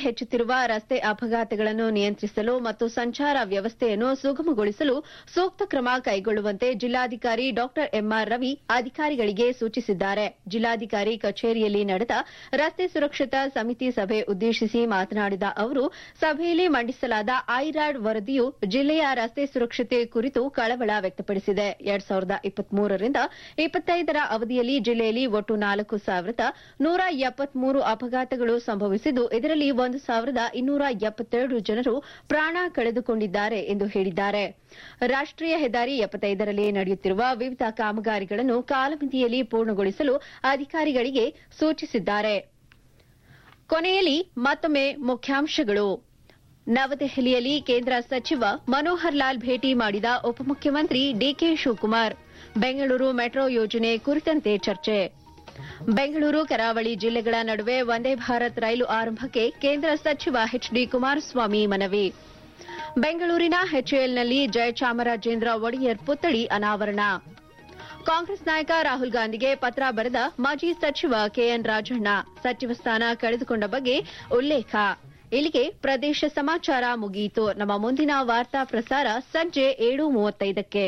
ಹೆಚ್ಚುತ್ತಿರುವ ರಸ್ತೆ ಅಪಘಾತಗಳನ್ನು ನಿಯಂತ್ರಿಸಲು ಮತ್ತು ಸಂಚಾರ ವ್ಯವಸ್ಥೆಯನ್ನು ಸುಗಮಗೊಳಿಸಲು ಸೂಕ್ತ ಕ್ರಮ ಕೈಗೊಳ್ಳುವಂತೆ ಜಿಲ್ಲಾಧಿಕಾರಿ ಡಾ ಎಂಆರ್ ರವಿ ಅಧಿಕಾರಿಗಳಿಗೆ ಸೂಚಿಸಿದ್ದಾರೆ ಜಿಲ್ಲಾಧಿಕಾರಿ ಕಚೇರಿಯಲ್ಲಿ ನಡೆದ ರಸ್ತೆ ಸುರಕ್ಷತಾ ಸಮಿತಿ ಸಭೆ ಉದ್ದೇಶಿಸಿ ಮಾತನಾಡಿದ ಅವರು ಸಭೆಯಲ್ಲಿ ಮಂಡಿಸಲಾದ ಐರಾಡ್ ವರದಿಯು ಜಿಲ್ಲೆಯ ರಸ್ತೆ ಸುರಕ್ಷತೆ ಕುರಿತು ಕಳವಳ ವ್ಯಕ್ತಪಡಿಸಿದೆ ಎರಡ್ ಸಾವಿರದ ಇಪ್ಪತ್ಮೂರರಿಂದ ಇಪ್ಪತ್ತೈದರ ಅವಧಿಯಲ್ಲಿ ಜಿಲ್ಲೆಯಲ್ಲಿ ಒಟ್ಟು ನಾಲ್ಕು ಸಾವಿರದ ನೂರ ಎಪ್ಪತ್ಮೂರು ಅಪಘಾತಗಳು ಸಂಭವಿಸಿದ್ದು ಇದರಲ್ಲಿ ಒಂದು ಸಾವಿರದ ಇನ್ನೂರ ಎಪ್ಪತ್ತೆರಡು ಜನರು ಪ್ರಾಣ ಕಳೆದುಕೊಂಡಿದ್ದಾರೆ ಎಂದು ಹೇಳಿದ್ದಾರೆ ರಾಷ್ಟೀಯ ಹೆದ್ದಾರಿ ಎಪ್ಪತ್ತೈದರಲ್ಲಿ ನಡೆಯುತ್ತಿರುವ ವಿವಿಧ ಕಾಮಗಾರಿಗಳನ್ನು ಕಾಲಮಿತಿಯಲ್ಲಿ ಪೂರ್ಣಗೊಳಿಸಲು ಅಧಿಕಾರಿಗಳಿಗೆ ಸೂಚಿಸಿದ್ದಾರೆ ಕೊನೆಯಲ್ಲಿ ಮತ್ತೊಮ್ಮೆ ಮುಖ್ಯಾಂಶಗಳು ನವದೆಹಲಿಯಲ್ಲಿ ಕೇಂದ್ರ ಸಚಿವ ಮನೋಹರ್ ಲಾಲ್ ಭೇಟಿ ಮಾಡಿದ ಉಪಮುಖ್ಯಮಂತ್ರಿ ಡಿಕೆ ಶಿವಕುಮಾರ್ ಬೆಂಗಳೂರು ಮೆಟ್ರೋ ಯೋಜನೆ ಕುರಿತಂತೆ ಚರ್ಚೆ ಬೆಂಗಳೂರು ಕರಾವಳಿ ಜಿಲ್ಲೆಗಳ ನಡುವೆ ವಂದೇ ಭಾರತ್ ರೈಲು ಆರಂಭಕ್ಕೆ ಕೇಂದ್ರ ಸಚಿವ ಎಚ್ಡಿ ಕುಮಾರಸ್ವಾಮಿ ಮನವಿ ಬೆಂಗಳೂರಿನ ಎಚ್ಎಎಲ್ನಲ್ಲಿ ಜಯಚಾಮರಾಜೇಂದ್ರ ಒಡೆಯರ್ ಪುತ್ಥಳಿ ಅನಾವರಣ ಕಾಂಗ್ರೆಸ್ ನಾಯಕ ರಾಹುಲ್ ಗಾಂಧಿಗೆ ಪತ್ರ ಬರೆದ ಮಾಜಿ ಸಚಿವ ಕೆಎನ್ ರಾಜಣ್ಣ ಸಚಿವ ಸ್ಥಾನ ಕಳೆದುಕೊಂಡ ಬಗ್ಗೆ ಉಲ್ಲೇಖ ಇಲ್ಲಿಗೆ ಪ್ರದೇಶ ಸಮಾಚಾರ ಮುಗಿಯಿತು ನಮ್ಮ ಮುಂದಿನ ವಾರ್ತಾ ಪ್ರಸಾರ ಸಂಜೆ ಏಳು ಮೂವತ್ತೈದಕ್ಕೆ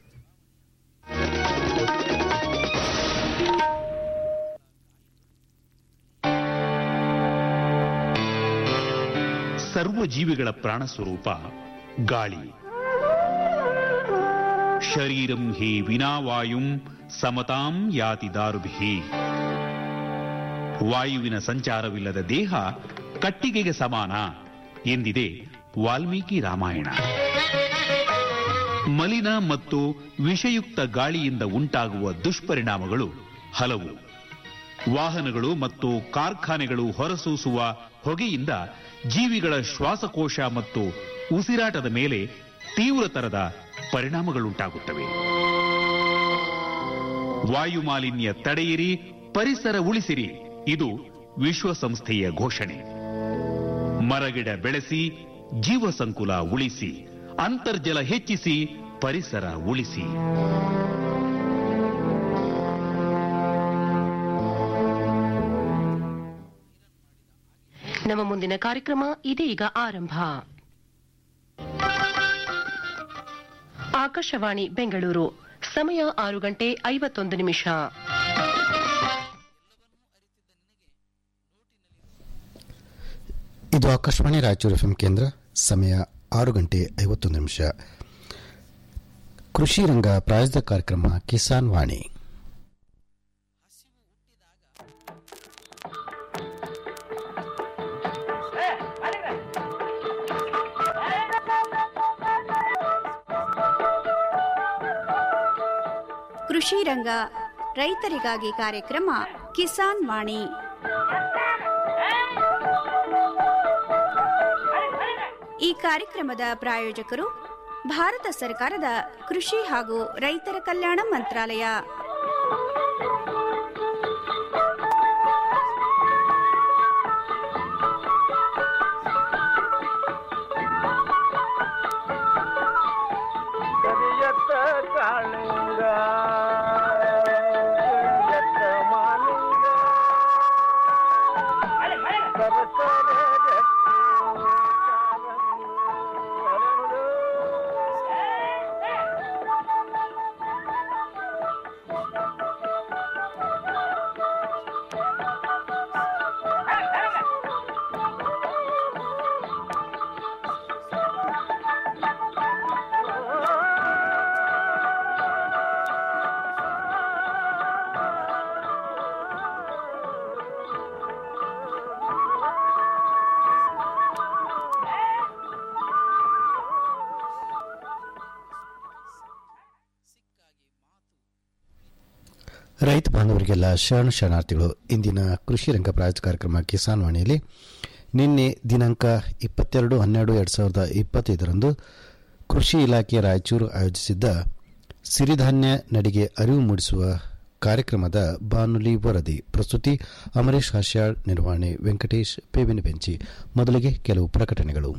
ಸರ್ವ ಜೀವಿಗಳ ಪ್ರಾಣ ಸ್ವರೂಪ ಗಾಳಿ ಶರೀರಂ ಹಿ ವಿನಾ ವಾಯುಂ ಸಮತಾಂ ಯಾತಿ ದಾರುಭಿ ವಾಯುವಿನ ಸಂಚಾರವಿಲ್ಲದ ದೇಹ ಕಟ್ಟಿಗೆಗೆ ಸಮಾನ ಎಂದಿದೆ ವಾಲ್ಮೀಕಿ ರಾಮಾಯಣ ಮಲಿನ ಮತ್ತು ವಿಷಯುಕ್ತ ಗಾಳಿಯಿಂದ ಉಂಟಾಗುವ ದುಷ್ಪರಿಣಾಮಗಳು ಹಲವು ವಾಹನಗಳು ಮತ್ತು ಕಾರ್ಖಾನೆಗಳು ಹೊರಸೂಸುವ ಹೊಗೆಯಿಂದ ಜೀವಿಗಳ ಶ್ವಾಸಕೋಶ ಮತ್ತು ಉಸಿರಾಟದ ಮೇಲೆ ತೀವ್ರತರದ ಪರಿಣಾಮಗಳುಂಟಾಗುತ್ತವೆ ವಾಯು ಮಾಲಿನ್ಯ ತಡೆಯಿರಿ ಪರಿಸರ ಉಳಿಸಿರಿ ಇದು ವಿಶ್ವಸಂಸ್ಥೆಯ ಘೋಷಣೆ ಮರಗಿಡ ಬೆಳೆಸಿ ಜೀವ ಸಂಕುಲ ಉಳಿಸಿ ಅಂತರ್ಜಲ ಹೆಚ್ಚಿಸಿ ಪರಿಸರ ಉಳಿಸಿ ನಮ್ಮ ಮುಂದಿನ ಕಾರ್ಯಕ್ರಮ ಇದೀಗ ಆರಂಭ ಆಕಾಶವಾಣಿ ಬೆಂಗಳೂರು ಸಮಯ ಆರು ಗಂಟೆ ಐವತ್ತೊಂದು ನಿಮಿಷ ಇದು ಆಕಾಶವಾಣಿ ರಾಯಚೂರು ಎಫ್ಎಂ ಕೇಂದ್ರ ಸಮಯ ಆರು ಗಂಟೆ ಐವತ್ತೊಂದು ನಿಮಿಷ ಕೃಷಿ ರಂಗ ಪ್ರಾಯೋಜಿತ ಕಾರ್ಯಕ್ರಮ ಕಿಸಾನ್ ವಾಣಿ ಕೃಷಿ ರಂಗ ರೈತರಿಗಾಗಿ ಕಾರ್ಯಕ್ರಮ ಕಿಸಾನ್ ವಾಣಿ ಈ ಕಾರ್ಯಕ್ರಮದ ಪ್ರಾಯೋಜಕರು ಭಾರತ ಸರ್ಕಾರದ ಕೃಷಿ ಹಾಗೂ ರೈತರ ಕಲ್ಯಾಣ ಮಂತ್ರಾಲಯ ಕರಿಯತ್ತ ಕಾಳಿಂಗ ಕರಿಯತ್ತ ಮಾಲಿಂಗ ಸರಸರ ಜಟ್ಟಿ ಕಾರಂಗಿ ಹರಳು. ರೈತ ಬಾಂಧವರಿಗೆಲ್ಲ ಶರಣ ಶರಣಾರ್ಥಿಗಳು ಇಂದಿನ ಕೃಷಿ ರಂಗ ಪ್ರಾಯೋಜಿತ ಕಾರ್ಯಕ್ರಮ ಕಿಸಾನ್ ವಾಣಿಯಲ್ಲಿ ನಿನ್ನೆ ದಿನಾಂಕ ಇಪ್ಪತ್ತೆರಡು ಹನ್ನೆರಡು ಎರಡು ಸಾವಿರದ ಇಪ್ಪತ್ತೈದರಂದು ಕೃಷಿ ಇಲಾಖೆ ರಾಯಚೂರು ಆಯೋಜಿಸಿದ್ದ ಸಿರಿಧಾನ್ಯ ನಡಿಗೆ ಅರಿವು ಮೂಡಿಸುವ ಕಾರ್ಯಕ್ರಮದ ಬಾನುಲಿ ವರದಿ ಪ್ರಸ್ತುತಿ ಅಮರೇಶ್ ಹಾಸ್ಯಾಳ್ ನಿರ್ವಹಣೆ ವೆಂಕಟೇಶ್ ಬೇವಿನ ಬೆಂಚಿ ಮೊದಲಿಗೆ ಕೆಲವು ಪ್ರಕಟಣೆಗಳು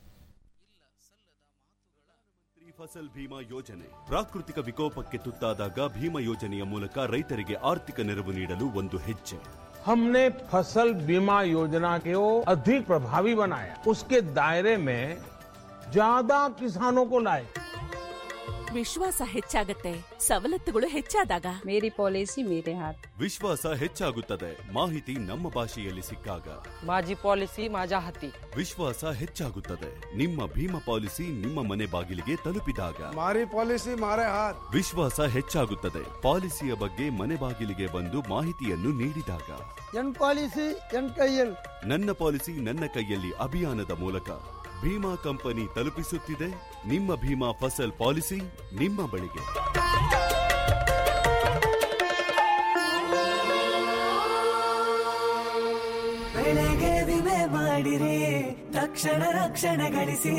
ಪ್ರಧಾನಮಂತ್ರಿ ಫಸಲ್ ಭೀಮಾ ಯೋಜನೆ ಪ್ರಾಕೃತಿಕ ವಿಕೋಪಕ್ಕೆ ತುತ್ತಾದಾಗ ಭೀಮಾ ಯೋಜನೆಯ ಮೂಲಕ ರೈತರಿಗೆ ಆರ್ಥಿಕ ನೆರವು ನೀಡಲು ಒಂದು ಹೆಜ್ಜೆ हमने फसल बीमा योजना को अधिक प्रभावी बनाया उसके दायरे में ज्यादा किसानों को लाए ವಿಶ್ವಾಸ ಹೆಚ್ಚಾಗತ್ತೆ ಸವಲತ್ತುಗಳು ಹೆಚ್ಚಾದಾಗ ಮೇರಿ ಪಾಲಿಸಿ ಮೇರೆ ಹಾತ್ ವಿಶ್ವಾಸ ಹೆಚ್ಚಾಗುತ್ತದೆ ಮಾಹಿತಿ ನಮ್ಮ ಭಾಷೆಯಲ್ಲಿ ಸಿಕ್ಕಾಗ माझी पॉलिसी माझ्या हाती ವಿಶ್ವಾಸ ಹೆಚ್ಚಾಗುತ್ತದೆ ನಿಮ್ಮ ಭೀಮಾ ಪಾಲಿಸಿ ನಿಮ್ಮ ಮನೆ ಬಾಗಿಲಿಗೆ ತಲುಪಿದಾಗ ಮಾರಿ ಪಾಲಿಸಿ ಮಾರೆ ಹಾತ್ ವಿಶ್ವಾಸ ಹೆಚ್ಚಾಗುತ್ತದೆ ಪಾಲಿಸಿಯ ಬಗ್ಗೆ ಮನೆ ಬಾಗಿಲಿಗೆ ಬಂದು ಮಾಹಿತಿಯನ್ನು ನೀಡಿದಾಗ ಎನ್ ಪಾಲಿಸಿ ಎನ್ ಕೈಯಲ್ ನನ್ನ ಪಾಲಿಸಿ ನನ್ನ ಕೈಯಲ್ಲಿ ಅಭಿಯಾನದ ಮೂಲಕ ಭೀಮಾ ಕಂಪನಿ ತಲುಪಿಸುತ್ತಿದೆ ನಿಮ್ಮ ಭೀಮಾ ಫಸಲ್ ಪಾಲಿಸಿ ನಿಮ್ಮ ಬಳಿಗೆ ಬೆಳೆಗೆ ವಿಮೆ ಮಾಡಿರಿ ತಕ್ಷಣ ರಕ್ಷಣೆ ಗಳಿಸಿ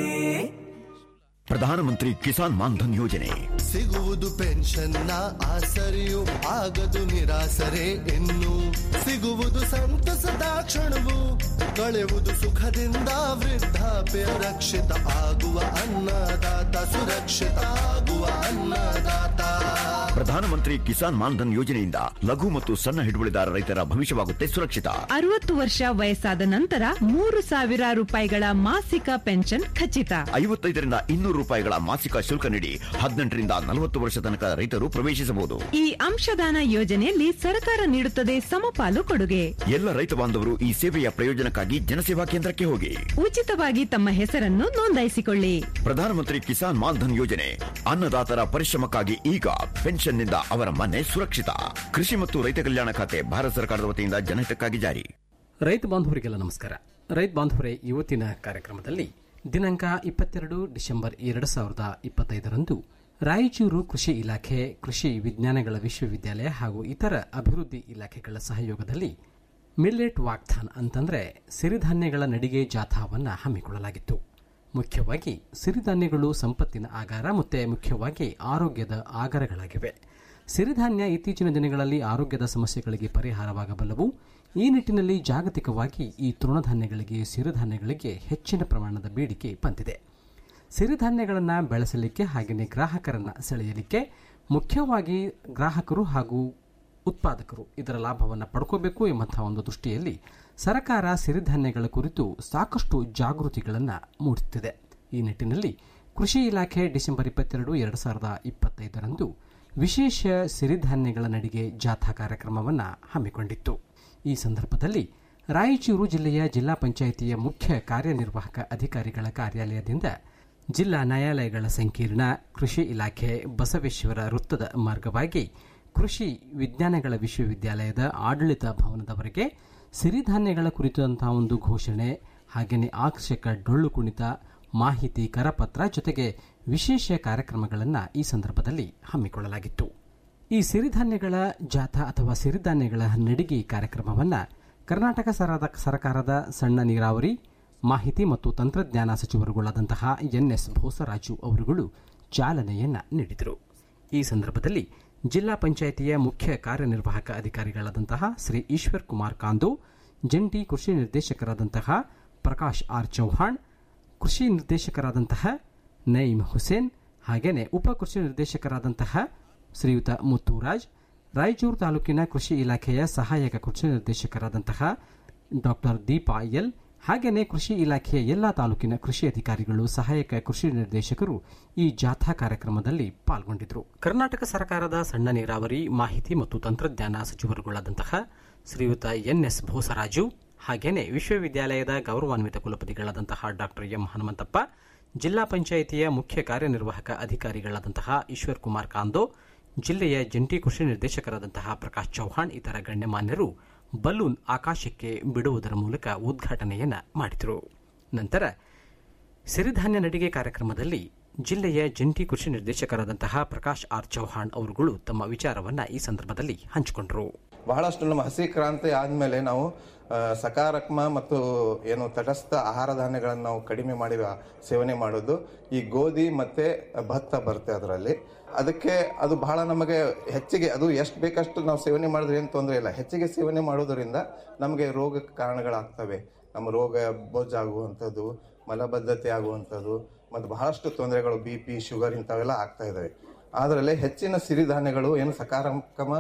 ಪ್ರಧಾನಮಂತ್ರಿ ಕಿಸಾನ್ ಮಾನ್ಧನ್ ಯೋಜನೆ ಸಿಗುವುದು ಪೆನ್ಷನ್ನ ಆಸರೆಯು ಆಗದು ನಿರಾಸರೆ ಇನ್ನು ಸಿಗುವುದು ಸಂತಸದ ಕ್ಷಣವು ಕಳೆಯುವುದು ಸುಖದಿಂದ ವೃದ್ಧಾಪ್ಯ ರಕ್ಷಿತ ಆಗುವ ಅನ್ನದಾತ ಸುರಕ್ಷಿತ ಆಗುವ ಅನ್ನದಾತ ಪ್ರಧಾನಮಂತ್ರಿ ಕಿಸಾನ್ ಮಾನ್ಧನ್ ಯೋಜನೆಯಿಂದ ಲಘು ಮತ್ತು ಸಣ್ಣ ಹಿಡುವಳಿದಾರ ರೈತರ ಭವಿಷ್ಯವಾಗುತ್ತೆ ಸುರಕ್ಷಿತ ಅರವತ್ತು ವರ್ಷ ವಯಸ್ಸಾದ ನಂತರ ಮೂರು ಸಾವಿರ ರೂಪಾಯಿಗಳ ಮಾಸಿಕ ಪೆನ್ಷನ್ ಖಚಿತ ಐವತ್ತೈದರಿಂದ ಇನ್ನೂರು ರೂಪಾಯಿಗಳ ಮಾಸಿಕ ಶುಲ್ಕ ನೀಡಿ ಹದಿನೆಂಟರಿಂದ ನಲವತ್ತು ವರ್ಷ ತನಕ ರೈತರು ಪ್ರವೇಶಿಸಬಹುದು ಈ ಅಂಶದಾನ ಯೋಜನೆಯಲ್ಲಿ ಸರ್ಕಾರ ನೀಡುತ್ತದೆ ಸಮಪಾಲು ಕೊಡುಗೆ ಎಲ್ಲ ರೈತ ಬಾಂಧವರು ಈ ಸೇವೆಯ ಪ್ರಯೋಜನಕ್ಕಾಗಿ ಜನಸೇವಾ ಕೇಂದ್ರಕ್ಕೆ ಹೋಗಿ ಉಚಿತವಾಗಿ ತಮ್ಮ ಹೆಸರನ್ನು ನೋಂದಾಯಿಸಿಕೊಳ್ಳಿ ಪ್ರಧಾನಮಂತ್ರಿ ಕಿಸಾನ್ ಮಾನ್ಧನ್ ಯೋಜನೆ ಅನ್ನದಾತರ ಪರಿಶ್ರಮಕ್ಕಾಗಿ ಈಗ ಪೆನ್ಷನ್ನಿಂದ ಅವರ ಮನೆ ಸುರಕ್ಷಿತ ಕೃಷಿ ಮತ್ತು ರೈತ ಕಲ್ಯಾಣ ಖಾತೆ ಭಾರತ ಸರ್ಕಾರದ ವತಿಯಿಂದ ಜನಹಿತಕ್ಕಾಗಿ ಜಾರಿ ರೈತ ಬಾಂಧವರಿಗೆಲ್ಲ ನಮಸ್ಕಾರ ರೈತ ಬಾಂಧವರೇ ಇವತ್ತಿನ ಕಾರ್ಯಕ್ರಮದಲ್ಲಿ ದಿನಾಂಕ ಇಪ್ಪತ್ತೆರಡು ಡಿಸೆಂಬರ್ ಎರಡು ಸಾವಿರದ ಇಪ್ಪತ್ತೈದರಂದು ರಾಯಚೂರು ಕೃಷಿ ಇಲಾಖೆ ಕೃಷಿ ವಿಜ್ಞಾನಗಳ ವಿಶ್ವವಿದ್ಯಾಲಯ ಹಾಗೂ ಇತರ ಅಭಿವೃದ್ಧಿ ಇಲಾಖೆಗಳ ಸಹಯೋಗದಲ್ಲಿ ಮಿಲ್ಲೆಟ್ ವಾಕ್ಥಾನ್ ಅಂತಂದ್ರೆ ಸಿರಿಧಾನ್ಯಗಳ ನಡಿಗೆ ಜಾಥಾವನ್ನು ಹಮ್ಮಿಕೊಳ್ಳಲಾಗಿತ್ತು ಮುಖ್ಯವಾಗಿ ಸಿರಿಧಾನ್ಯಗಳು ಸಂಪತ್ತಿನ ಆಗಾರ ಮತ್ತು ಮುಖ್ಯವಾಗಿ ಆರೋಗ್ಯದ ಆಗರಗಳಾಗಿವೆ ಸಿರಿಧಾನ್ಯ ಇತ್ತೀಚಿನ ದಿನಗಳಲ್ಲಿ ಆರೋಗ್ಯದ ಸಮಸ್ಯೆಗಳಿಗೆ ಪರಿಹಾರವಾಗಬಲ್ಲವು ಈ ನಿಟ್ಟಿನಲ್ಲಿ ಜಾಗತಿಕವಾಗಿ ಈ ತೃಣಧಾನ್ಯಗಳಿಗೆ ಸಿರಿಧಾನ್ಯಗಳಿಗೆ ಹೆಚ್ಚಿನ ಪ್ರಮಾಣದ ಬೇಡಿಕೆ ಬಂದಿದೆ ಸಿರಿಧಾನ್ಯಗಳನ್ನು ಬೆಳೆಸಲಿಕ್ಕೆ ಹಾಗೆಯೇ ಗ್ರಾಹಕರನ್ನು ಸೆಳೆಯಲಿಕ್ಕೆ ಮುಖ್ಯವಾಗಿ ಗ್ರಾಹಕರು ಹಾಗೂ ಉತ್ಪಾದಕರು ಇದರ ಲಾಭವನ್ನು ಪಡ್ಕೋಬೇಕು ಎಂಬಂತಹ ಒಂದು ದೃಷ್ಟಿಯಲ್ಲಿ ಸರ್ಕಾರ ಸಿರಿಧಾನ್ಯಗಳ ಕುರಿತು ಸಾಕಷ್ಟು ಜಾಗೃತಿಗಳನ್ನು ಮೂಡಿಸುತ್ತಿದೆ ಈ ನಿಟ್ಟಿನಲ್ಲಿ ಕೃಷಿ ಇಲಾಖೆ ಡಿಸೆಂಬರ್ ಇಪ್ಪತ್ತೆರಡು ಎರಡು ಸಾವಿರದ ಇಪ್ಪತ್ತೈದರಂದು ವಿಶೇಷ ಸಿರಿಧಾನ್ಯಗಳ ನಡಿಗೆ ಜಾಥಾ ಕಾರ್ಯಕ್ರಮವನ್ನು ಹಮ್ಮಿಕೊಂಡಿತ್ತು ಈ ಸಂದರ್ಭದಲ್ಲಿ ರಾಯಚೂರು ಜಿಲ್ಲೆಯ ಜಿಲ್ಲಾ ಪಂಚಾಯಿತಿಯ ಮುಖ್ಯ ಕಾರ್ಯನಿರ್ವಾಹಕ ಅಧಿಕಾರಿಗಳ ಕಾರ್ಯಾಲಯದಿಂದ ಜಿಲ್ಲಾ ನ್ಯಾಯಾಲಯಗಳ ಸಂಕೀರ್ಣ ಕೃಷಿ ಇಲಾಖೆ ಬಸವೇಶ್ವರ ವೃತ್ತದ ಮಾರ್ಗವಾಗಿ ಕೃಷಿ ವಿಜ್ಞಾನಗಳ ವಿಶ್ವವಿದ್ಯಾಲಯದ ಆಡಳಿತ ಭವನದವರೆಗೆ ಸಿರಿಧಾನ್ಯಗಳ ಕುರಿತಂತಹ ಒಂದು ಘೋಷಣೆ ಹಾಗೆಯೇ ಆಕರ್ಷಕ ಡೊಳ್ಳು ಕುಣಿತ ಮಾಹಿತಿ ಕರಪತ್ರ ಜೊತೆಗೆ ವಿಶೇಷ ಕಾರ್ಯಕ್ರಮಗಳನ್ನು ಈ ಸಂದರ್ಭದಲ್ಲಿ ಹಮ್ಮಿಕೊಳ್ಳಲಾಗಿತ್ತು ಈ ಸಿರಿಧಾನ್ಯಗಳ ಜಾಥಾ ಅಥವಾ ಸಿರಿಧಾನ್ಯಗಳ ನಡಿಗೆ ಕಾರ್ಯಕ್ರಮವನ್ನು ಕರ್ನಾಟಕ ಸರ್ಕಾರದ ಸಣ್ಣ ನೀರಾವರಿ ಮಾಹಿತಿ ಮತ್ತು ತಂತ್ರಜ್ಞಾನ ಸಚಿವರುಗಳಾದಂತಹ ಎನ್ಎಸ್ ಬೋಸರಾಜು ಅವರುಗಳು ಚಾಲನೆಯನ್ನ ನೀಡಿದರು ಈ ಸಂದರ್ಭದಲ್ಲಿ ಜಿಲ್ಲಾ ಪಂಚಾಯಿತಿಯ ಮುಖ್ಯ ಕಾರ್ಯನಿರ್ವಾಹಕ ಅಧಿಕಾರಿಗಳಾದಂತಹ ಶ್ರೀ ಈಶ್ವರ್ ಕುಮಾರ್ ಕಾಂದು ಜಂಟಿ ಕೃಷಿ ನಿರ್ದೇಶಕರಾದಂತಹ ಪ್ರಕಾಶ್ ಆರ್ ಚೌಹಾಣ್ ಕೃಷಿ ನಿರ್ದೇಶಕರಾದಂತಹ ನಯೀಮ್ ಹುಸೇನ್ ಹಾಗೆಯೇ ಉಪ ಕೃಷಿ ನಿರ್ದೇಶಕರಾದಂತಹ ಶ್ರೀಯುತ ಮುತ್ತುರಾಜ್ ರಾಯಚೂರು ತಾಲೂಕಿನ ಕೃಷಿ ಇಲಾಖೆಯ ಸಹಾಯಕ ಕೃಷಿ ನಿರ್ದೇಶಕರಾದಂತಹ ಡಾಕ್ಟರ್ ದೀಪಾ ಎಲ್ ಹಾಗೆಯೇ ಕೃಷಿ ಇಲಾಖೆಯ ಎಲ್ಲಾ ತಾಲೂಕಿನ ಕೃಷಿ ಅಧಿಕಾರಿಗಳು ಸಹಾಯಕ ಕೃಷಿ ನಿರ್ದೇಶಕರು ಈ ಜಾಥಾ ಕಾರ್ಯಕ್ರಮದಲ್ಲಿ ಪಾಲ್ಗೊಂಡಿದ್ದರು ಕರ್ನಾಟಕ ಸರ್ಕಾರದ ಸಣ್ಣ ನೀರಾವರಿ ಮಾಹಿತಿ ಮತ್ತು ತಂತ್ರಜ್ಞಾನ ಸಚಿವರುಗಳಾದಂತಹ ಶ್ರೀಯುತ ಎನ್ಎಸ್ ಬೋಸರಾಜು ಹಾಗೆಯೇ ವಿಶ್ವವಿದ್ಯಾಲಯದ ಗೌರವಾನ್ವಿತ ಕುಲಪತಿಗಳಾದಂತಹ ಡಾಕ್ಟರ್ ಎಂ ಹನುಮಂತಪ್ಪ ಜಿಲ್ಲಾ ಪಂಚಾಯಿತಿಯ ಮುಖ್ಯ ಕಾರ್ಯನಿರ್ವಾಹಕ ಅಧಿಕಾರಿಗಳಾದಂತಹ ಈಶ್ವರ್ ಕುಮಾರ್ ಕಾಂದೋ ಜಿಲ್ಲೆಯ ಜಂಟಿ ಕೃಷಿ ನಿರ್ದೇಶಕರಾದಂತಹ ಪ್ರಕಾಶ್ ಚೌಹಾಣ್ ಇತರ ಗಣ್ಯಮಾನ್ಯರು ಬಲೂನ್ ಆಕಾಶಕ್ಕೆ ಬಿಡುವುದರ ಮೂಲಕ ಉದ್ಘಾಟನೆಯನ್ನ ಮಾಡಿದರು ನಂತರ ಸಿರಿಧಾನ್ಯ ನಡಿಗೆ ಕಾರ್ಯಕ್ರಮದಲ್ಲಿ ಜಿಲ್ಲೆಯ ಜಂಟಿ ಕೃಷಿ ನಿರ್ದೇಶಕರಾದಂತಹ ಪ್ರಕಾಶ್ ಆರ್ ಚೌಹಾಣ್ ಅವರುಗಳು ತಮ್ಮ ವಿಚಾರವನ್ನ ಈ ಸಂದರ್ಭದಲ್ಲಿ ಹಂಚಿಕೊಂಡರು ಬಹಳಷ್ಟು ನಮ್ಮ ಹಸಿ ಕ್ರಾಂತಿ ಆದಮೇಲೆ ನಾವು ಆ, ಸಕಾರಾತ್ಮ ಮತ್ತು ಏನು ತಟಸ್ಥ ಆಹಾರ ಧಾನ್ಯಗಳನ್ನು ನಾವು ಕಡಿಮೆ ಮಾಡಿ ಆ, ಸೇವನೆ ಮಾಡೋದು ಈ ಗೋಧಿ ಮತ್ತೆ ಭತ್ತ ಬರುತ್ತೆ ಅದರಲ್ಲಿ ಅದಕ್ಕೆ ಅದು ಬಹಳ ನಮಗೆ ಹೆಚ್ಚಿಗೆ ಅದು ಎಷ್ಟು ಬೇಕಷ್ಟು ನಾವು ಸೇವನೆ ಮಾಡಿದ್ರೆ ಏನು ತೊಂದರೆ ಇಲ್ಲ ಹೆಚ್ಚಿಗೆ ಸೇವನೆ ಮಾಡೋದರಿಂದ ನಮಗೆ ರೋಗಕ್ಕೆ ಕಾರಣಗಳಾಗ್ತವೆ ನಮ್ಮ ರೋಗ ಬೊಜ್ಜಾಗುವಂಥದ್ದು ಮಲಬದ್ಧತೆ ಆಗುವಂಥದ್ದು ಮತ್ತು ಬಹಳಷ್ಟು ತೊಂದರೆಗಳು ಬಿ ಪಿ ಶುಗರ್ ಇಂಥವೆಲ್ಲ ಆಗ್ತಾ ಇದ್ದಾವೆ ಅದರಲ್ಲಿ ಹೆಚ್ಚಿನ ಸಿರಿಧಾನ್ಯಗಳು ಏನು ಸಕಾರಾತ್ಮಕ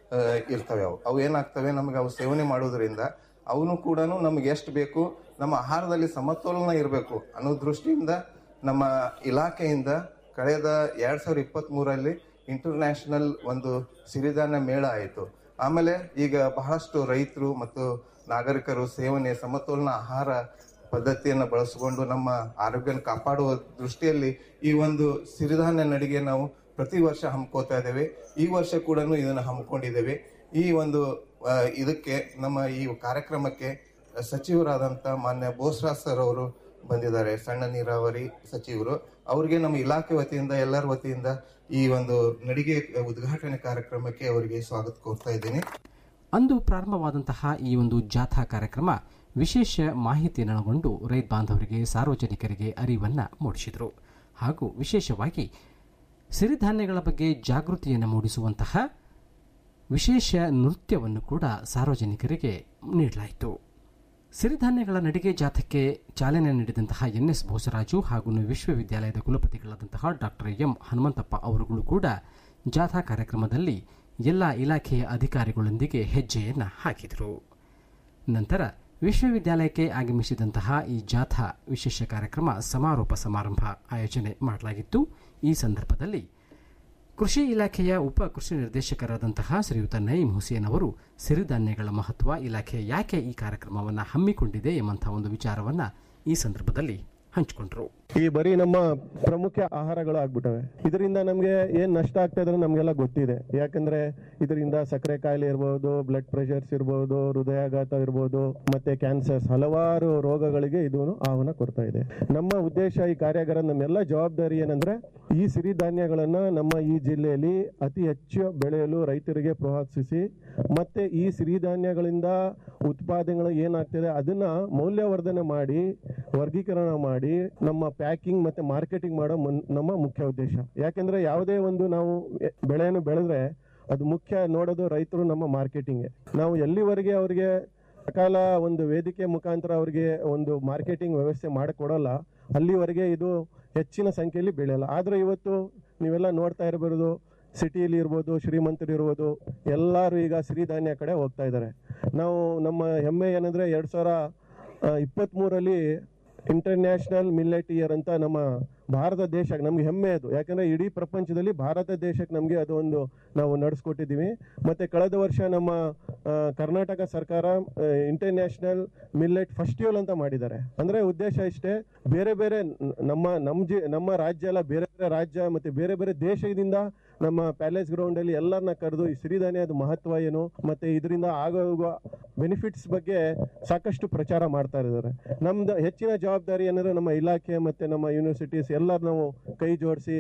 ಆ, ಇರ್ತವೆ ಅವು ಅವು ಏನಾಗ್ತವೆ ನಮಗೆ ಅವು ಸೇವನೆ ಮಾಡೋದ್ರಿಂದ ಅವನು ಕೂಡ ನಮಗೆ ಎಷ್ಟು ಬೇಕು ನಮ್ಮ ಆಹಾರದಲ್ಲಿ ಸಮತೋಲನ ಇರಬೇಕು ಅನ್ನೋ ದೃಷ್ಟಿಯಿಂದ ನಮ್ಮ ಇಲಾಖೆಯಿಂದ ಕಳೆದ ಎರಡ್ ಸಾವಿರದ ಇಪ್ಪತ್ತ್ ಮೂರಲ್ಲಿ ಇಂಟರ್ನ್ಯಾಷನಲ್ ಒಂದು ಸಿರಿಧಾನ್ಯ ಮೇಳ ಆಯಿತು ಆಮೇಲೆ ಈಗ ಬಹಳಷ್ಟು ರೈತರು ಮತ್ತು ನಾಗರಿಕರು ಸೇವನೆ ಸಮತೋಲನ ಆಹಾರ ಪದ್ಧತಿಯನ್ನು ಬಳಸಿಕೊಂಡು ನಮ್ಮ ಆರೋಗ್ಯ ಕಾಪಾಡುವ ದೃಷ್ಟಿಯಲ್ಲಿ ಈ ಒಂದು ಸಿರಿಧಾನ್ಯ ನಡಿಗೆ ನಾವು ಪ್ರತಿ ವರ್ಷ ಹಮ್ಕೋತಾ ಇದ್ದೇವೆ ಈ ವರ್ಷ ಕೂಡ ಇದನ್ನು ಹಮ್ಮಿಕೊಂಡಿದ್ದೇವೆ ಈ ಒಂದು ಆ, ಇದಕ್ಕೆ ನಮ್ಮ ಈ ಕಾರ್ಯಕ್ರಮಕ್ಕೆ ಸಚಿವರಾದಂಥ ಮಾನ್ಯ ಬೋಸ್ರಾಜ್ ಸರ್ ಅವರು ಬಂದಿದ್ದಾರೆ ಸಣ್ಣ ನೀರಾವರಿ ಸಚಿವರು ಅವ್ರಿಗೆ ನಮ್ಮ ಇಲಾಖೆ ವತಿಯಿಂದ ಎಲ್ಲರ ವತಿಯಿಂದ ಈ ಒಂದು ನಡಿಗೆ ಉದ್ಘಾಟನೆ ಕಾರ್ಯಕ್ರಮಕ್ಕೆ ಅವರಿಗೆ ಸ್ವಾಗತ ಕೋರ್ತಾ ಇದ್ದೀನಿ ಅಂದು ಪ್ರಾರಂಭವಾದಂತಹ ಈ ಒಂದು ಜಾಥಾ ಕಾರ್ಯಕ್ರಮ ವಿಶೇಷ ಮಾಹಿತಿಯನ್ನೊಳಗೊಂಡು ರೈತ ಬಾಂಧವರಿಗೆ ಸಾರ್ವಜನಿಕರಿಗೆ ಅರಿವನ್ನ ಮೂಡಿಸಿದರು ಹಾಗೂ ವಿಶೇಷವಾಗಿ ಸಿರಿಧಾನ್ಯಗಳ ಬಗ್ಗೆ ಜಾಗೃತಿಯನ್ನು ಮೂಡಿಸುವಂತಹ ವಿಶೇಷ ನೃತ್ಯವನ್ನು ಕೂಡ ಸಾರ್ವಜನಿಕರಿಗೆ ನೀಡಲಾಯಿತು ಸಿರಿಧಾನ್ಯಗಳ ನಡಿಗೆ ಜಾಥಕ್ಕೆ ಚಾಲನೆ ನೀಡಿದಂತಹ ಎನ್ಎಸ್ ಬೋಸರಾಜು ಹಾಗೂ ವಿಶ್ವವಿದ್ಯಾಲಯದ ಕುಲಪತಿಗಳಾದಂತಹ ಡಾಕ್ಟರ್ ಎಂ ಹನುಮಂತಪ್ಪ ಅವರುಗಳು ಕೂಡ ಜಾಥಾ ಕಾರ್ಯಕ್ರಮದಲ್ಲಿ ಎಲ್ಲ ಇಲಾಖೆಯ ಅಧಿಕಾರಿಗಳೊಂದಿಗೆ ಹೆಜ್ಜೆಯನ್ನು ಹಾಕಿದರು ನಂತರ ವಿಶ್ವವಿದ್ಯಾಲಯಕ್ಕೆ ಆಗಮಿಸಿದಂತಹ ಈ ಜಾಥಾ ವಿಶೇಷ ಕಾರ್ಯಕ್ರಮ ಸಮಾರೋಪ ಸಮಾರಂಭ ಆಯೋಜನೆ ಮಾಡಲಾಗಿತ್ತು ಈ ಸಂದರ್ಭದಲ್ಲಿ ಕೃಷಿ ಇಲಾಖೆಯ ಉಪ ಕೃಷಿ ನಿರ್ದೇಶಕರಾದಂತಹ ಶ್ರೀಯುತ ನಯೀಂ ಹುಸೇನ್ ಅವರು ಸಿರಿಧಾನ್ಯಗಳ ಮಹತ್ವ ಇಲಾಖೆ ಯಾಕೆ ಈ ಕಾರ್ಯಕ್ರಮವನ್ನು ಹಮ್ಮಿಕೊಂಡಿದೆ ಎಂಬಂತಹ ಒಂದು ವಿಚಾರವನ್ನ ಈ ಸಂದರ್ಭದಲ್ಲಿ ಹಂಚಿಕೊಂಡರು ಈ ಬರೀ ನಮ್ಮ ಪ್ರಮುಖ ಆಹಾರಗಳು ಆಗ್ಬಿಟ್ಟವೆ ಇದರಿಂದ ನಮಗೆ ಏನ್ ನಷ್ಟ ಆಗ್ತಾ ಇದ್ರೆ ನಮಗೆಲ್ಲ ಗೊತ್ತಿದೆ ಯಾಕಂದ್ರೆ ಇದರಿಂದ ಸಕ್ಕರೆ ಕಾಯಿಲೆ ಇರ್ಬೋದು ಬ್ಲಡ್ ಪ್ರೆಷರ್ಸ್ ಇರ್ಬೋದು ಹೃದಯಾಘಾತ ಇರ್ಬೋದು ಮತ್ತೆ ಕ್ಯಾನ್ಸರ್ಸ್ ಹಲವಾರು ರೋಗಗಳಿಗೆ ಇದು ಆಹ್ವಾನ ಕೊಡ್ತಾ ಇದೆ ನಮ್ಮ ಉದ್ದೇಶ ಈ ಕಾರ್ಯಾಗಾರ ನಮ್ಮೆಲ್ಲ ಜವಾಬ್ದಾರಿ ಏನಂದ್ರೆ ಈ ಸಿರಿಧಾನ್ಯಗಳನ್ನ ನಮ್ಮ ಈ ಜಿಲ್ಲೆಯಲ್ಲಿ ಅತಿ ಹೆಚ್ಚು ಬೆಳೆಯಲು ರೈತರಿಗೆ ಪ್ರೋತ್ಸಾಹಿಸಿ ಮತ್ತೆ ಈ ಸಿರಿಧಾನ್ಯಗಳಿಂದ ಉತ್ಪಾದನೆಗಳು ಏನಾಗ್ತಿದೆ ಅದನ್ನ ಮೌಲ್ಯವರ್ಧನೆ ಮಾಡಿ ವರ್ಗೀಕರಣ ಮಾಡಿ ನಮ್ಮ ಪ್ಯಾಕಿಂಗ್ ಮತ್ತೆ ಮಾರ್ಕೆಟಿಂಗ್ ಮಾಡೋ ಮುನ್- ನಮ್ಮ ಮುಖ್ಯ ಉದ್ದೇಶ ಯಾಕೆಂದ್ರೆ ಯಾವುದೇ ಒಂದು ನಾವು ಎ- ಬೆಳೆಯನ್ನು ಬೆಳೆದ್ರೆ ಅದು ಮುಖ್ಯ ನೋಡೋದು ರೈತರು ನಮ್ಮ ಮಾರ್ಕೆಟಿಂಗ್ ನಾವು ಎಲ್ಲಿವರೆಗೆ ಅವರಿಗೆ ಸಕಾಲ ಒಂದು ವೇದಿಕೆ ಮುಖಾಂತರ ಅವರಿಗೆ ಒಂದು ಮಾರ್ಕೆಟಿಂಗ್ ವ್ಯವಸ್ಥೆ ಮಾಡಿಕೊಡಲ್ಲ ಅಲ್ಲಿವರೆಗೆ ಇದು ಹೆಚ್ಚಿನ ಸಂಖ್ಯೆಯಲ್ಲಿ ಬೆಳೆಯಲ್ಲ ಆದ್ರೆ ಇವತ್ತು ನೀವೆಲ್ಲ ನೋಡ್ತಾ ಇರಬಹುದು ಸಿಟಿಯಲ್ಲಿ ಇರ್ಬೋದು ಶ್ರೀಮಂತರು ಇರ್ಬೋದು ಎಲ್ಲರೂ ಈಗ ಸಿರಿಧಾನ್ಯ ಕಡೆ ಹೋಗ್ತಾ ಇದ್ದಾರೆ ನಾವು ನಮ್ಮ ಹೆಮ್ಮೆ ಏನಂದ್ರೆ ಎರಡ್ ಸಾವಿರ ಇಪ್ಪತ್ತ್ಮೂರಲ್ಲಿ ಇಂಟರ್ನ್ಯಾಷನಲ್ ಮಿಲ್ಲೆಟ್ ಇಯರ್ ಅಂತ ನಮ್ಮ ಭಾರತ ದೇಶಕ್ಕೆ ನಮ್ಗೆ ಹೆಮ್ಮೆ ಅದು ಯಾಕಂದ್ರೆ ಇಡೀ ಪ್ರಪಂಚದಲ್ಲಿ ಭಾರತ ದೇಶಕ್ಕೆ ನಮಗೆ ಅದು ಒಂದು ನಾವು ನಡೆಸ್ಕೊಟ್ಟಿದ್ದೀವಿ ಮತ್ತೆ ಕಳೆದ ವರ್ಷ ನಮ್ಮ ಆ, ಕರ್ನಾಟಕ ಸರ್ಕಾರ ಇಂಟರ್ನ್ಯಾಷನಲ್ ಮಿಲ್ಲೆಟ್ ಫೆಸ್ಟಿವಲ್ ಅಂತ ಮಾಡಿದ್ದಾರೆ ಅಂದ್ರೆ ಉದ್ದೇಶ ಇಷ್ಟೇ ಬೇರೆ ಬೇರೆ ನ- ನಮ್ಮ ನಮ್ಮ ಜಿ ನಮ್ಮ ರಾಜ್ಯ ಎಲ್ಲ ಬೇರೆ ಬೇರೆ ರಾಜ್ಯ ಮತ್ತೆ ಬೇರೆ ಬೇರೆ ದೇಶದಿಂದ ನಮ್ಮ ಪ್ಯಾಲೇಸ್ ಗ್ರೌಂಡ್ ಅಲ್ಲಿ ಎಲ್ಲರನ್ನ ಕರೆದು ಈ ಸಿರಿಧಾನ್ಯದ ಮಹತ್ವ ಏನು ಮತ್ತೆ ಇದರಿಂದ ಆಗುವ ಬೆನಿಫಿಟ್ಸ್ ಬಗ್ಗೆ ಸಾಕಷ್ಟು ಪ್ರಚಾರ ಮಾಡ್ತಾ ಇದ್ದಾರೆ ನಮ್ದು ಹೆಚ್ಚಿನ ಜವಾಬ್ದಾರಿ ಏನಂದ್ರೆ ನಮ್ಮ ಇಲಾಖೆ ಮತ್ತೆ ನಮ್ಮ ಯೂನಿವರ್ಸಿಟೀಸ್ ಎಲ್ಲರೂ ನಾವು ಕೈ ಜೋಡಿಸಿ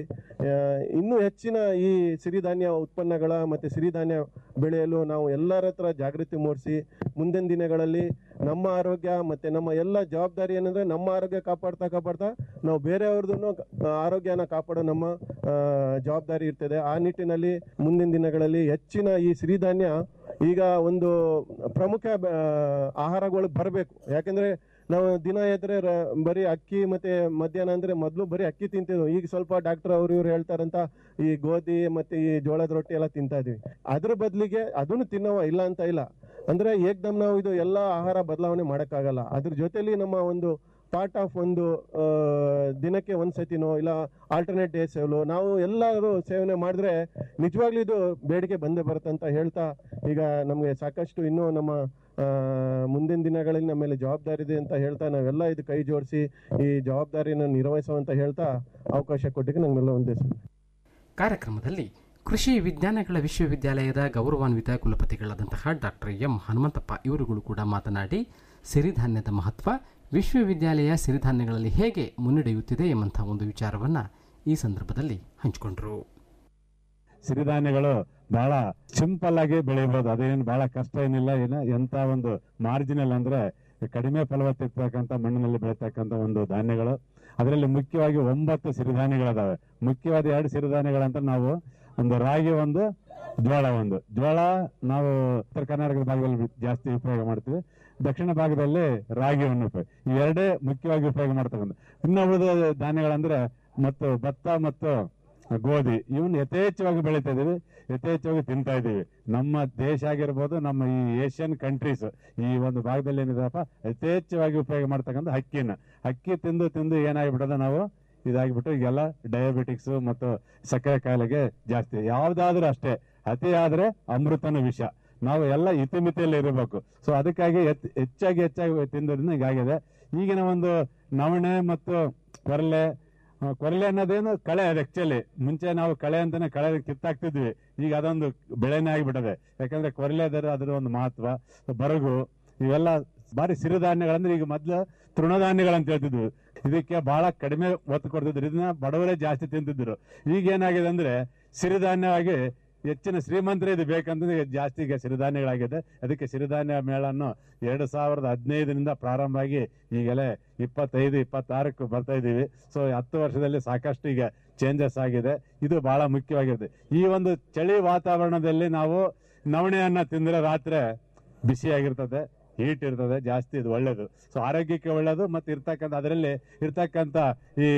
ಇನ್ನೂ ಹೆಚ್ಚಿನ ಈ ಸಿರಿಧಾನ್ಯ ಉತ್ಪನ್ನಗಳ ಮತ್ತೆ ಸಿರಿಧಾನ್ಯ ಬೆಳೆಯಲು ನಾವು ಎಲ್ಲರ ಹತ್ರ ಜಾಗೃತಿ ಮೂಡಿಸಿ ಮುಂದಿನ ದಿನಗಳಲ್ಲಿ ನಮ್ಮ ಆರೋಗ್ಯ ಮತ್ತೆ ನಮ್ಮ ಎಲ್ಲ ಜವಾಬ್ದಾರಿ ಏನಂದ್ರೆ ನಮ್ಮ ಆರೋಗ್ಯ ಕಾಪಾಡ್ತಾ ಕಾಪಾಡ್ತಾ ನಾವು ಬೇರೆಯವ್ರದ್ದು ಆರೋಗ್ಯನ ಕಾಪಾಡೋ ನಮ್ಮ ಆ, ಜವಾಬ್ದಾರಿ ಇರ್ತದೆ ಆ ನಿಟ್ಟಿನಲ್ಲಿ ಮುಂದಿನ ದಿನಗಳಲ್ಲಿ ಹೆಚ್ಚಿನ ಈ ಸಿರಿಧಾನ್ಯ ಈಗ ಒಂದು ಪ್ರಮುಖ ಬ- ಆಹಾರಗಳು ಬರಬೇಕು ಯಾಕಂದ್ರೆ ನಾವು ದಿನ ಎದ್ರೆ ರ- ಬರೀ ಅಕ್ಕಿ ಮತ್ತೆ ಮಧ್ಯಾಹ್ನ ಅಂದ್ರೆ ಮೊದಲು ಬರೀ ಅಕ್ಕಿ ತಿಂತಿದ್ವು ಈಗ ಸ್ವಲ್ಪ ಡಾಕ್ಟರ್ ಅವ್ರು ಇವ್ರು ಹೇಳ್ತಾರಂತ ಈ ಗೋಧಿ ಮತ್ತೆ ಈ ಜೋಳದ ರೊಟ್ಟಿ ಎಲ್ಲ ತಿಂತಾ ಇದೀವಿ ಅದ್ರ ಬದಲಿಗೆ ಅದನ್ನು ತಿನ್ನವ ಇಲ್ಲ ಅಂತ ಇಲ್ಲ ಅಂದ್ರೆ ಏಕ್ದಮ್ ನಾವು ಇದು ಎಲ್ಲ ಆಹಾರ ಬದಲಾವಣೆ ಮಾಡೋಕ್ಕಾಗಲ್ಲ ಅದ್ರ ಜೊತೆಲಿ ನಮ್ಮ ಒಂದು ಪಾರ್ಟ್ ಆಫ್ ಒಂದು ಆ, ದಿನಕ್ಕೆ ಒಂದ್ ಸತಿನೋ ಇಲ್ಲ ಆಲ್ಟರ್ನೇಟ್ ಡೇಸ್ ನಾವು ಎಲ್ಲರೂ ಸೇವನೆ ಮಾಡಿದ್ರೆ ನಿಜವಾಗ್ಲೂ ಇದು ಬೇಡಿಕೆ ಬಂದೇ ಬರುತ್ತೆ ಅಂತ ಹೇಳ್ತಾ ಈಗ ನಮಗೆ ಸಾಕಷ್ಟು ಇನ್ನೂ ನಮ್ಮ ಆ, ಮುಂದಿನ ದಿನಗಳಲ್ಲಿ ನಮ್ಮ ಮೇಲೆ ಜವಾಬ್ದಾರಿ ಇದೆ ಅಂತ ಹೇಳ್ತಾ ನಾವೆಲ್ಲ ಇದು ಕೈ ಜೋಡಿಸಿ ಈ ಜವಾಬ್ದಾರಿಯನ್ನು ನಿರ್ವಹಿಸುವಂತ ಹೇಳ್ತಾ ಅವಕಾಶ ಕೊಟ್ಟಿಗೆ ನಮ್ಮೆಲ್ಲ ಒಂದೇ ಕಾರ್ಯಕ್ರಮದಲ್ಲಿ ಕೃಷಿ ವಿಜ್ಞಾನಗಳ ವಿಶ್ವವಿದ್ಯಾಲಯದ ಗೌರವಾನ್ವಿತ ಕುಲಪತಿಗಳಾದಂತಹ ಡಾಕ್ಟರ್ ಎಂ ಹನುಮಂತಪ್ಪ ಇವರುಗಳು ಕೂಡ ಮಾತನಾಡಿ ಸಿರಿಧಾನ್ಯದ ಮಹತ್ವ ವಿಶ್ವವಿದ್ಯಾಲಯ ಸಿರಿಧಾನ್ಯಗಳಲ್ಲಿ ಹೇಗೆ ಮುನ್ನಡೆಯುತ್ತಿದೆ ಎಂಬಂತಹ ಒಂದು ವಿಚಾರವನ್ನ ಈ ಸಂದರ್ಭದಲ್ಲಿ ಹಂಚಿಕೊಂಡರು ಸಿರಿಧಾನ್ಯಗಳು ಬಹಳ ಸಿಂಪಲ್ ಆಗಿ ಬೆಳಿಬಹುದು ಅದೇನು ಬಹಳ ಕಷ್ಟ ಏನಿಲ್ಲ ಏನ ಎಂತ ಒಂದು ಮಾರ್ಜಿನಲ್ ಅಂದ್ರೆ ಕಡಿಮೆ ಫಲವತ್ತಿರ್ತಕ್ಕಂಥ ಮಣ್ಣಿನಲ್ಲಿ ಬೆಳೀತಕ್ಕಂಥ ಒಂದು ಧಾನ್ಯಗಳು ಅದರಲ್ಲಿ ಮುಖ್ಯವಾಗಿ ಒಂಬತ್ತು ಸಿರಿಧಾನ್ಯಗಳಿದಾವೆ ಮುಖ್ಯವಾದ ಎರಡು ಸಿರಿಧಾನ್ಯಗಳಂತ ನಾವು ಒಂದು ರಾಗಿ ಒಂದು ಜೋಳ ಒಂದು ಜೋಳ ನಾವು ಉತ್ತರ ಕರ್ನಾಟಕದ ಭಾಗದಲ್ಲಿ ಜಾಸ್ತಿ ಉಪಯೋಗ ಮಾಡ್ತೀವಿ ದಕ್ಷಿಣ ಭಾಗದಲ್ಲಿ ರಾಗಿಯನ್ನು ಉಪಯೋಗ ಇವೆರಡೇ ಮುಖ್ಯವಾಗಿ ಉಪಯೋಗ ಮಾಡ್ತಕ್ಕಂಥ ಇನ್ನು ಉಳಿದ ಧಾನ್ಯಗಳಂದ್ರೆ ಮತ್ತು ಭತ್ತ ಮತ್ತು ಗೋಧಿ ಇವನ್ ಯಥೇಚ್ಛವಾಗಿ ಬೆಳೀತಾ ಇದೀವಿ ಯಥೇಚ್ಛವಾಗಿ ತಿಂತಾ ಇದೀವಿ ನಮ್ಮ ದೇಶ ಆಗಿರ್ಬೋದು ನಮ್ಮ ಈ ಏಷ್ಯನ್ ಕಂಟ್ರೀಸ್ ಈ ಒಂದು ಭಾಗದಲ್ಲಿ ಏನಿದೆಪ್ಪ ಯಥೇಚ್ಛವಾಗಿ ಉಪಯೋಗ ಮಾಡ್ತಕ್ಕಂಥ ಅಕ್ಕಿನ ಅಕ್ಕಿ ತಿಂದು ತಿಂದು ಏನಾಗ್ಬಿಟ್ಟದ ನಾವು ಇದಾಗ್ಬಿಟ್ಟು ಈಗೆಲ್ಲ ಡಯಾಬಿಟಿಕ್ಸ್ ಮತ್ತು ಸಕ್ಕರೆ ಕಾಯಿಲೆಗೆ ಜಾಸ್ತಿ ಯಾವ್ದಾದ್ರೂ ಅಷ್ಟೇ ಅತಿ ಆದ್ರೆ ಅಮೃತನ ವಿಷ ನಾವು ಎಲ್ಲ ಇತಿಮಿತಿಯಲ್ಲಿ ಇರಬೇಕು ಸೊ ಅದಕ್ಕಾಗಿ ಹೆಚ್- ಹೆಚ್ಚಾಗಿ ಹೆಚ್ಚಾಗಿ ತಿಂದೋದ್ರಿಂದ ಹೀಗಾಗಿದೆ ಈಗಿನ ಒಂದು ನವಣೆ ಮತ್ತು ಕೊರಲೆ ಆ, ಕೊರಲೆ ಅನ್ನೋದೇನು ಕಳೆ ಅದು ಆಕ್ಚುಲಿ ಮುಂಚೆ ನಾವು ಕಳೆ ಅಂತಾನೆ ಕಳೆ ಕಿತ್ತಾಕ್ತಿದ್ವಿ ಈಗ ಅದೊಂದು ಬೆಳೆನೇ ಆಗಿಬಿಟ್ಟದೆ ಯಾಕಂದ್ರೆ ಕೊರಲೆ ಅದರ ಅದರ ಒಂದು ಮಹತ್ವ ಬರಗು ಇವೆಲ್ಲ ಬಾರಿ ಸಿರಿಧಾನ್ಯಗಳಂದ್ರೆ ಈಗ ಮೊದ್ಲು ತೃಣಧಾನ್ಯಗಳಂತ ಹೇಳ್ತಿದ್ವಿ ಇದಕ್ಕೆ ಬಹಳ ಕಡಿಮೆ ಒತ್ತು ಕೊಡ್ತಿದ್ರು ಇದನ್ನ ಬಡವರೇ ಜಾಸ್ತಿ ತಿಂತಿದ್ರು ಈಗ ಏನಾಗಿದೆ ಅಂದ್ರೆ ಸಿರಿಧಾನ್ಯವಾಗಿ ಹೆಚ್ಚಿನ ಶ್ರೀಮಂತರೇ ಇದು ಬೇಕಂತಂದ್ರೆ ಈಗ ಜಾಸ್ತಿ ಈಗ ಸಿರಿಧಾನ್ಯಗಳಾಗಿದೆ ಅದಕ್ಕೆ ಸಿರಿಧಾನ್ಯ ಮೇಳನ್ನು ಎರಡು ಸಾವಿರದ ಹದಿನೈದರಿಂದ ಪ್ರಾರಂಭ ಆಗಿ ಈಗಲೇ ಇಪ್ಪತ್ತೈದು ಇಪ್ಪತ್ತಾರಕ್ಕೆ ಬರ್ತಾ ಇದ್ದೀವಿ ಸೊ ಹತ್ತು ವರ್ಷದಲ್ಲಿ ಸಾಕಷ್ಟು ಈಗ ಚೇಂಜಸ್ ಆಗಿದೆ ಇದು ಬಹಳ ಮುಖ್ಯವಾಗಿದೆ ಈ ಒಂದು ಚಳಿ ವಾತಾವರಣದಲ್ಲಿ ನಾವು ನವಣೆಯನ್ನ ತಿಂದ್ರೆ ರಾತ್ರಿ ಬಿಸಿಯಾಗಿರ್ತದೆ ಹೀಟ್ ಇರ್ತದೆ ಜಾಸ್ತಿ ಇದು ಒಳ್ಳೇದು ಸೊ ಆರೋಗ್ಯಕ್ಕೆ ಒಳ್ಳೇದು ಮತ್ತೆ ಇರ್ತಕ್ಕಂಥ ಅದರಲ್ಲಿ ಇರ್ತಕ್ಕಂಥ ಈ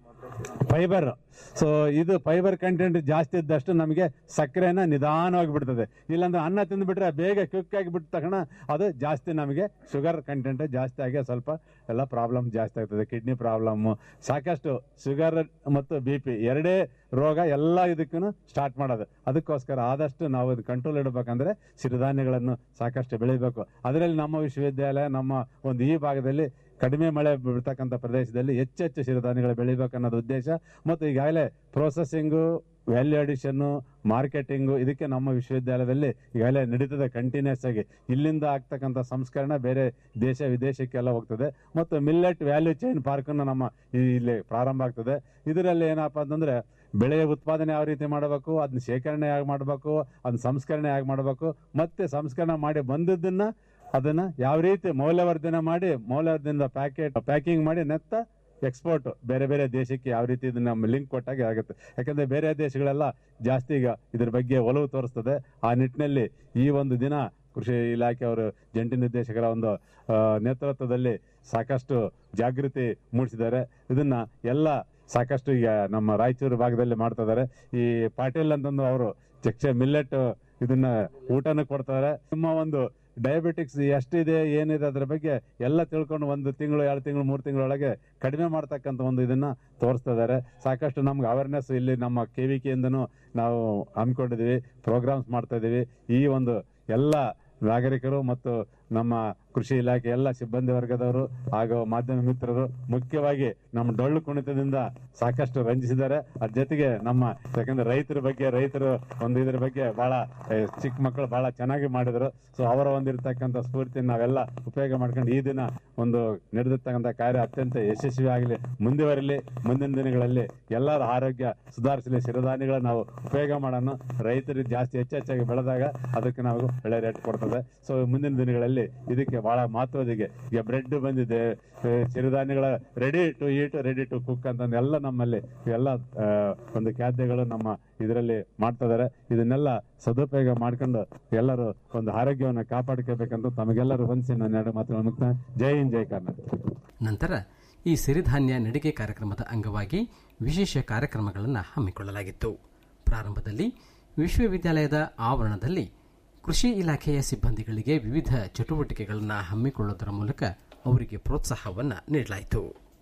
ಫೈಬರ್ ಸೊ ಇದು ಫೈಬರ್ ಕಂಟೆಂಟ್ ಜಾಸ್ತಿ ಇದ್ದಷ್ಟು ನಮಗೆ ಸಕ್ಕರೆನ ನಿಧಾನವಾಗಿ ಬಿಡ್ತದೆ ಇಲ್ಲಾಂದ್ರೆ ಅನ್ನ ತಿಂದ್ಬಿಟ್ರೆ ಬೇಗ ಕ್ವಿಕ್ ಆಗಿ ಬಿಟ್ಟ ತಕ್ಷಣ ಅದು ಜಾಸ್ತಿ ನಮಗೆ ಶುಗರ್ ಕಂಟೆಂಟ್ ಜಾಸ್ತಿ ಆಗಿ ಸ್ವಲ್ಪ ಎಲ್ಲ ಪ್ರಾಬ್ಲಮ್ ಜಾಸ್ತಿ ಆಗ್ತದೆ ಕಿಡ್ನಿ ಪ್ರಾಬ್ಲಮ್ ಸಾಕಷ್ಟು ಶುಗರ್ ಮತ್ತು ಬಿ ಪಿ ಎರಡೇ ರೋಗ ಎಲ್ಲ ಇದಕ್ಕೂ ಸ್ಟಾರ್ಟ್ ಮಾಡೋದು ಅದಕ್ಕೋಸ್ಕರ ಆದಷ್ಟು ನಾವು ಇದು ಕಂಟ್ರೋಲ್ ಇಡಬೇಕಂದ್ರೆ ಸಿರಿಧಾನ್ಯಗಳನ್ನು ಸಾಕಷ್ಟು ಬೆಳಿಬೇಕು ಅದರಲ್ಲಿ ನಮ್ಮ ವಿಶ್ವವಿದ್ಯಾಲಯ ನಮ್ಮ ಒಂದು ಈ ಭಾಗದಲ್ಲಿ ಕಡಿಮೆ ಮಳೆ ಬೀಳ್ತಕ್ಕಂಥ ಪ್ರದೇಶದಲ್ಲಿ ಹೆಚ್ಚೆಚ್ಚು ಸಿರಿಧಾನ್ಯಗಳು ಬೆಳಿಬೇಕು ಅನ್ನೋದು ಉದ್ದೇಶ ಮತ್ತು ಈಗಾಗಲೇ ಪ್ರೊಸೆಸಿಂಗು ವ್ಯಾಲ್ಯೂ ಅಡಿಷನ್ನು ಮಾರ್ಕೆಟಿಂಗು ಇದಕ್ಕೆ ನಮ್ಮ ವಿಶ್ವವಿದ್ಯಾಲಯದಲ್ಲಿ ಈಗಾಗಲೇ ನಡೀತದೆ ಕಂಟಿನ್ಯೂಸ್ ಆಗಿ ಇಲ್ಲಿಂದ ಆಗ್ತಕ್ಕಂಥ ಸಂಸ್ಕರಣೆ ಬೇರೆ ದೇಶ ವಿದೇಶಕ್ಕೆಲ್ಲ ಹೋಗ್ತದೆ ಮತ್ತು ಮಿಲ್ಲೆಟ್ ವ್ಯಾಲ್ಯೂ ಚೈನ್ ಪಾರ್ಕನ್ನು ನಮ್ಮ ಈ- ಇಲ್ಲಿ ಪ್ರಾರಂಭ ಆಗ್ತದೆ ಇದರಲ್ಲಿ ಏನಪ್ಪಾ ಅಂತಂದ್ರೆ ಬೆಳೆಯ ಉತ್ಪಾದನೆ ಯಾವ ರೀತಿ ಮಾಡಬೇಕು ಅದನ್ನ ಶೇಖರಣೆ ಹೇಗೆ ಮಾಡಬೇಕು ಅದನ್ನ ಸಂಸ್ಕರಣೆ ಹೇಗೆ ಮಾಡಬೇಕು ಮತ್ತೆ ಸಂಸ್ಕರಣೆ ಮಾಡಿ ಬಂದದ್ದನ್ನ ಅದನ್ನ ಯಾವ ರೀತಿ ಮೌಲ್ಯವರ್ಧನೆ ಮಾಡಿ ಮೌಲ್ಯವರ್ಧನೆ ಪ್ಯಾಕೆಟ್ ಪ್ಯಾಕಿಂಗ್ ಮಾಡಿ ನೆತ್ತ ಎಕ್ಸ್ಪೋರ್ಟ್ ಬೇರೆ ಬೇರೆ ದೇಶಕ್ಕೆ ಯಾವ ರೀತಿ ಇದನ್ನ ಲಿಂಕ್ ಕೊಟ್ಟಾಗ ಆಗುತ್ತೆ ಯಾಕಂದ್ರೆ ಬೇರೆ ದೇಶಗಳೆಲ್ಲ ಜಾಸ್ತಿ ಈಗ ಇದ್ರ ಬಗ್ಗೆ ಒಲವು ತೋರಿಸ್ತದೆ ಆ ನಿಟ್ಟಿನಲ್ಲಿ ಈ ಒಂದು ದಿನ ಕೃಷಿ ಇಲಾಖೆ ಅವರು ಜಂಟಿ ನಿರ್ದೇಶಕರ ಒಂದು ಆ, ನೇತೃತ್ವದಲ್ಲಿ ಸಾಕಷ್ಟು ಜಾಗೃತಿ ಮೂಡಿಸಿದ್ದಾರೆ ಇದನ್ನ ಎಲ್ಲ ಸಾಕಷ್ಟು ಈಗ ನಮ್ಮ ರಾಯಚೂರು ಭಾಗದಲ್ಲಿ ಮಾಡ್ತಾ ಇದ್ದಾರೆ ಈ ಪಾಟೀಲ್ ಅಂತಂದು ಅವರು ಚಕ್ಷೆ ಮಿಲ್ಲೆಟ್ ಇದನ್ನ ಊಟನ ಕೊಡ್ತಾರೆ ನಿಮ್ಮ ಒಂದು ಡಯಾಬಿಟಿಕ್ಸ್ ಎಷ್ಟಿದೆ ಏನಿದೆ ಅದ್ರ ಬಗ್ಗೆ ಎಲ್ಲ ತಿಳ್ಕೊಂಡು ಒಂದು ತಿಂಗಳು ಎರಡು ತಿಂಗಳು ಮೂರು ತಿಂಗಳೊಳಗೆ ಕಡಿಮೆ ಮಾಡ್ತಕ್ಕಂಥ ಒಂದು ಇದನ್ನ ತೋರಿಸ್ತಾ ಇದ್ದಾರೆ ಸಾಕಷ್ಟು ನಮ್ಗೆ ಅವೇರ್ನೆಸ್ ಇಲ್ಲಿ ನಮ್ಮ ಕೆ ವಿ ಕೆಯಿಂದನೂ ನಾವು ಹಮ್ಮಿಕೊಂಡಿದ್ದೀವಿ ಪ್ರೋಗ್ರಾಮ್ಸ್ ಮಾಡ್ತಾ ಇದ್ದೀವಿ ಈ ಒಂದು ಎಲ್ಲ ನಾಗರಿಕರು ಮತ್ತು ನಮ್ಮ ಕೃಷಿ ಇಲಾಖೆ ಎಲ್ಲ ಸಿಬ್ಬಂದಿ ವರ್ಗದವರು ಹಾಗೂ ಮಾಧ್ಯಮ ಮಿತ್ರರು ಮುಖ್ಯವಾಗಿ ನಮ್ಮ ಡೊಳ್ಳು ಕುಣಿತದಿಂದ ಸಾಕಷ್ಟು ರಂಜಿಸಿದ್ದಾರೆ ಅದ್ರ ಜೊತೆಗೆ ನಮ್ಮ ಯಾಕಂದ್ರೆ ರೈತರ ಬಗ್ಗೆ ರೈತರು ಒಂದು ಇದ್ರ ಬಗ್ಗೆ ಬಹಳ ಏ, ಚಿಕ್ಕ ಮಕ್ಕಳು ಬಹಳ ಚೆನ್ನಾಗಿ ಮಾಡಿದ್ರು ಸೊ ಅವರ ಒಂದಿರ್ತಕ್ಕಂಥ ಸ್ಫೂರ್ತಿನ ನಾವೆಲ್ಲ ಉಪಯೋಗ ಮಾಡ್ಕೊಂಡು ಈ ದಿನ ಒಂದು ನಡೆದಿರ್ತಕ್ಕಂಥ ಕಾರ್ಯ ಅತ್ಯಂತ ಯಶಸ್ವಿ ಆಗಲಿ ಮುಂದುವರಿಲಿ ಮುಂದಿನ ದಿನಗಳಲ್ಲಿ ಎಲ್ಲರ ಆರೋಗ್ಯ ಸುಧಾರಿಸಲಿ ಸಿರಿಧಾನ್ಯಗಳ ನಾವು ಉಪಯೋಗ ಮಾಡೋಣ ರೈತರಿಗೆ ಜಾಸ್ತಿ ಹೆಚ್ಚೆಚ್ಚಾಗಿ ಬೆಳೆದಾಗ ಅದಕ್ಕೆ ನಾವು ಒಳ್ಳೆ ರೇಟ್ ಕೊಡ್ತದೆ ಸೊ ಮುಂದಿನ ದಿನಗಳಲ್ಲಿ ಇದಕ್ಕೆ ಬಹಳ ಮಹತ್ವದಿಗೆ ಈಗ ಬ್ರೆಡ್ ಬಂದಿದೆ ಆ, ಸಿರಿಧಾನ್ಯಗಳ ready to eat ready to cook ಅಂತ ಎಲ್ಲ ನಮ್ಮಲ್ಲಿ ಎಲ್ಲ ಆ, ಒಂದು ಖಾದ್ಯಗಳು ನಮ್ಮ ಇದರಲ್ಲಿ ಮಾಡ್ತಾ ಇದಾರೆ ಇದನ್ನೆಲ್ಲ ಸದುಪಯೋಗ ಮಾಡ್ಕೊಂಡು ಎಲ್ಲರೂ ಒಂದು ಆರೋಗ್ಯವನ್ನು ಕಾಪಾಡ್ಕೋಬೇಕಂತ ತಮಗೆಲ್ಲರೂ ಹೊಂದಿಸಿ ನಾನು ಎರಡು ಮಾತುಗಳನ್ನು ಮುಕ್ತ ಜೈ ಹಿಂದ್ ಜೈ ಕರ್ನಾಟಕ ನಂತರ ಈ ಸಿರಿಧಾನ್ಯ ನಡಿಗೆ ಕಾರ್ಯಕ್ರಮದ ಅಂಗವಾಗಿ ವಿಶೇಷ ಕಾರ್ಯಕ್ರಮಗಳನ್ನು ಹಮ್ಮಿಕೊಳ್ಳಲಾಗಿತ್ತು ಪ್ರಾರಂಭದಲ್ಲಿ ವಿಶ್ವವಿದ್ಯಾಲಯದ ಆವರಣದಲ್ಲಿ ಕೃಷಿ ಇಲಾಖೆಯ ಸಿಬ್ಬಂದಿಗಳಿಗೆ ವಿವಿಧ ಚಟುವಟಿಕೆಗಳನ್ನು ಹಮ್ಮಿಕೊಳ್ಳುವುದರ ಮೂಲಕ ಅವರಿಗೆ ಪ್ರೋತ್ಸಾಹವನ್ನು ನೀಡಲಾಯಿತು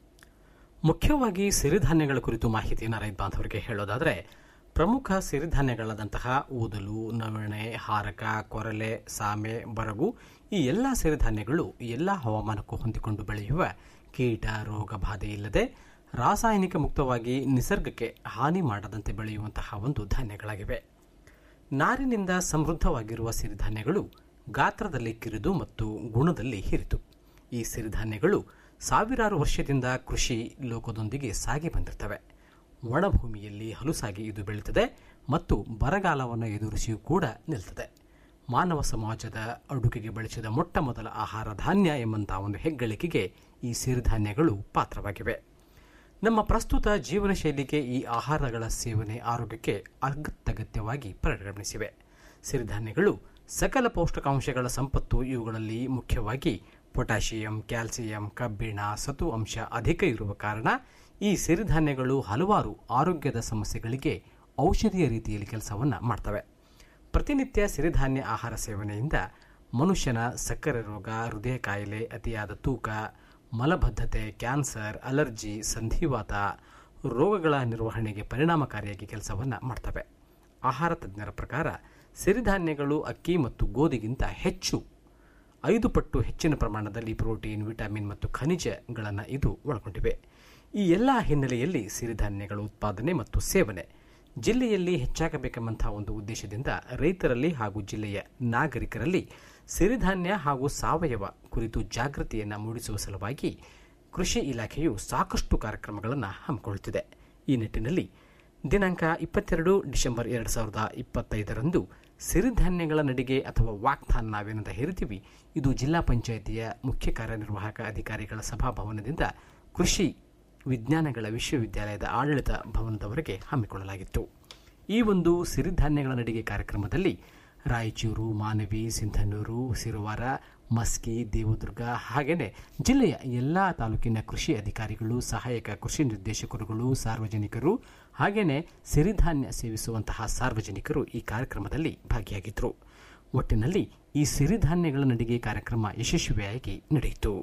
ಮುಖ್ಯವಾಗಿ ಸಿರಿಧಾನ್ಯಗಳ ಕುರಿತು ಮಾಹಿತಿಯನ್ನು ರೈತ ಬಾಂಧವರಿಗೆ ಹೇಳೋದಾದರೆ ಪ್ರಮುಖ ಸಿರಿಧಾನ್ಯಗಳಾದಂತಹ ಊದಲು ನವಣೆ ಹಾರಕ ಕೊರಲೆ ಸಾಮೆ ಬರಗು ಈ ಎಲ್ಲ ಸಿರಿಧಾನ್ಯಗಳು ಎಲ್ಲ ಹವಾಮಾನಕ್ಕೂ ಹೊಂದಿಕೊಂಡು ಬೆಳೆಯುವ ಕೀಟ ರೋಗ ಬಾಧೆ ಇಲ್ಲದೆ ರಾಸಾಯನಿಕ ಮುಕ್ತವಾಗಿ ನಿಸರ್ಗಕ್ಕೆ ಹಾನಿ ಮಾಡದಂತೆ ಬೆಳೆಯುವಂತಹ ಒಂದು ಧಾನ್ಯಗಳಾಗಿವೆ ನಾರಿನಿಂದ ಸಮೃದ್ಧವಾಗಿರುವ ಸಿರಿಧಾನ್ಯಗಳು ಗಾತ್ರದಲ್ಲಿ ಕಿರಿದು ಮತ್ತು ಗುಣದಲ್ಲಿ ಹಿರಿತು ಈ ಸಿರಿಧಾನ್ಯಗಳು ಸಾವಿರಾರು ವರ್ಷದಿಂದ ಕೃಷಿ ಲೋಕದೊಂದಿಗೆ ಸಾಗಿ ಬಂದಿರ್ತವೆ ಒಣಭೂಮಿಯಲ್ಲಿ ಹಲುಸಾಗಿ ಇದು ಬೆಳೀತದೆ ಮತ್ತು ಬರಗಾಲವನ್ನು ಎದುರಿಸಿಯೂ ಕೂಡ ನಿಲ್ತದೆ ಮಾನವ ಸಮಾಜದ ಅಡುಗೆಗೆ ಬಳಸಿದ ಮೊಟ್ಟ ಮೊದಲ ಆಹಾರ ಧಾನ್ಯ ಎಂಬಂತಹ ಒಂದು ಹೆಗ್ಗಳಿಕೆಗೆ ಈ ಸಿರಿಧಾನ್ಯಗಳು ಪಾತ್ರವಾಗಿವೆ ನಮ್ಮ ಪ್ರಸ್ತುತ ಜೀವನ ಶೈಲಿಗೆ ಈ ಆಹಾರಗಳ ಸೇವನೆ ಆರೋಗ್ಯಕ್ಕೆ ಅಗತ್ಯಗತ್ಯವಾಗಿ ಪರಿಗಣಿಸಿವೆ ಸಿರಿಧಾನ್ಯಗಳು ಸಕಲ ಪೌಷ್ಟಿಕಾಂಶಗಳ ಸಂಪತ್ತು ಇವುಗಳಲ್ಲಿ ಮುಖ್ಯವಾಗಿ ಪೊಟ್ಯಾಷಿಯಂ ಕ್ಯಾಲ್ಸಿಯಂ ಕಬ್ಬಿಣ ಸತು ಅಂಶ ಅಧಿಕ ಇರುವ ಕಾರಣ ಈ ಸಿರಿಧಾನ್ಯಗಳು ಹಲವಾರು ಆರೋಗ್ಯದ ಸಮಸ್ಯೆಗಳಿಗೆ ಔಷಧಿಯ ರೀತಿಯಲ್ಲಿ ಕೆಲಸವನ್ನು ಮಾಡ್ತವೆ ಪ್ರತಿನಿತ್ಯ ಸಿರಿಧಾನ್ಯ ಆಹಾರ ಸೇವನೆಯಿಂದ ಮನುಷ್ಯನ ಸಕ್ಕರೆ ರೋಗ ಹೃದಯ ಕಾಯಿಲೆ ಅತಿಯಾದ ತೂಕ ಮಲಬದ್ಧತೆ ಕ್ಯಾನ್ಸರ್ ಅಲರ್ಜಿ ಸಂಧಿವಾತ ರೋಗಗಳ ನಿರ್ವಹಣೆಗೆ ಪರಿಣಾಮಕಾರಿಯಾಗಿ ಕೆಲಸವನ್ನು ಮಾಡ್ತವೆ ಆಹಾರ ತಜ್ಞರ ಪ್ರಕಾರ ಸಿರಿಧಾನ್ಯಗಳು ಅಕ್ಕಿ ಮತ್ತು ಗೋಧಿಗಿಂತ ಹೆಚ್ಚು ಐದು ಪಟ್ಟು ಹೆಚ್ಚಿನ ಪ್ರಮಾಣದಲ್ಲಿ ಪ್ರೋಟೀನ್ ವಿಟಮಿನ್ ಮತ್ತು ಖನಿಜಗಳನ್ನು ಇದು ಒಳಗೊಂಡಿವೆ ಈ ಎಲ್ಲ ಹಿನ್ನೆಲೆಯಲ್ಲಿ ಸಿರಿಧಾನ್ಯಗಳ ಉತ್ಪಾದನೆ ಮತ್ತು ಸೇವನೆ ಜಿಲ್ಲೆಯಲ್ಲಿ ಹೆಚ್ಚಾಗಬೇಕೆಂಬಂತಹ ಒಂದು ಉದ್ದೇಶದಿಂದ ರೈತರಲ್ಲಿ ಹಾಗೂ ಜಿಲ್ಲೆಯ ನಾಗರಿಕರಲ್ಲಿ ಸಿರಿಧಾನ್ಯ ಹಾಗೂ ಸಾವಯವ ಕುರಿತು ಜಾಗೃತಿಯನ್ನು ಮೂಡಿಸುವ ಸಲುವಾಗಿ ಕೃಷಿ ಇಲಾಖೆಯು ಸಾಕಷ್ಟು ಕಾರ್ಯಕ್ರಮಗಳನ್ನು ಹಮ್ಮಿಕೊಳ್ಳುತ್ತಿದೆ ಈ ನಿಟ್ಟಿನಲ್ಲಿ ದಿನಾಂಕ ಇಪ್ಪತ್ತೆರಡು ಡಿಸೆಂಬರ್ ಎರಡು ಸಾವಿರದ ಇಪ್ಪತ್ತೈದರಂದು ಸಿರಿಧಾನ್ಯಗಳ ನಡಿಗೆ ಅಥವಾ ವಾಕ್ಥಾನ್ ನಾವೇನಂತ ಹೇರಿತೀವಿ ಇದು ಜಿಲ್ಲಾ ಪಂಚಾಯಿತಿಯ ಮುಖ್ಯ ಕಾರ್ಯನಿರ್ವಾಹಕ ಅಧಿಕಾರಿಗಳ ಸಭಾಭವನದಿಂದ ಕೃಷಿ ವಿಜ್ಞಾನಗಳ ವಿಶ್ವವಿದ್ಯಾಲಯದ ಆಡಳಿತ ಭವನದವರೆಗೆ ಹಮ್ಮಿಕೊಳ್ಳಲಾಗಿತ್ತು ಈ ಒಂದು ಸಿರಿಧಾನ್ಯಗಳ ನಡಿಗೆ ಕಾರ್ಯಕ್ರಮದಲ್ಲಿ ರಾಯಚೂರು ಮಾನವಿ ಸಿಂಧನೂರು ಸಿರುವಾರ ಮಸ್ಕಿ ದೇವದುರ್ಗ ಹಾಗೆಯೇ ಜಿಲ್ಲೆಯ ಎಲ್ಲ ತಾಲೂಕಿನ ಕೃಷಿ ಅಧಿಕಾರಿಗಳು ಸಹಾಯಕ ಕೃಷಿ ನಿರ್ದೇಶಕರುಗಳು ಸಾರ್ವಜನಿಕರು ಹಾಗೆಯೇ ಸಿರಿಧಾನ್ಯ ಸೇವಿಸುವಂತಹ ಸಾರ್ವಜನಿಕರು ಈ ಕಾರ್ಯಕ್ರಮದಲ್ಲಿ ಭಾಗಿಯಾಗಿದ್ದರು ಒಟ್ಟಿನಲ್ಲಿ ಈ ಸಿರಿಧಾನ್ಯಗಳ ನಡಿಗೆ ಕಾರ್ಯಕ್ರಮ ಯಶಸ್ವಿಯಾಗಿ ನಡೆಯಿತು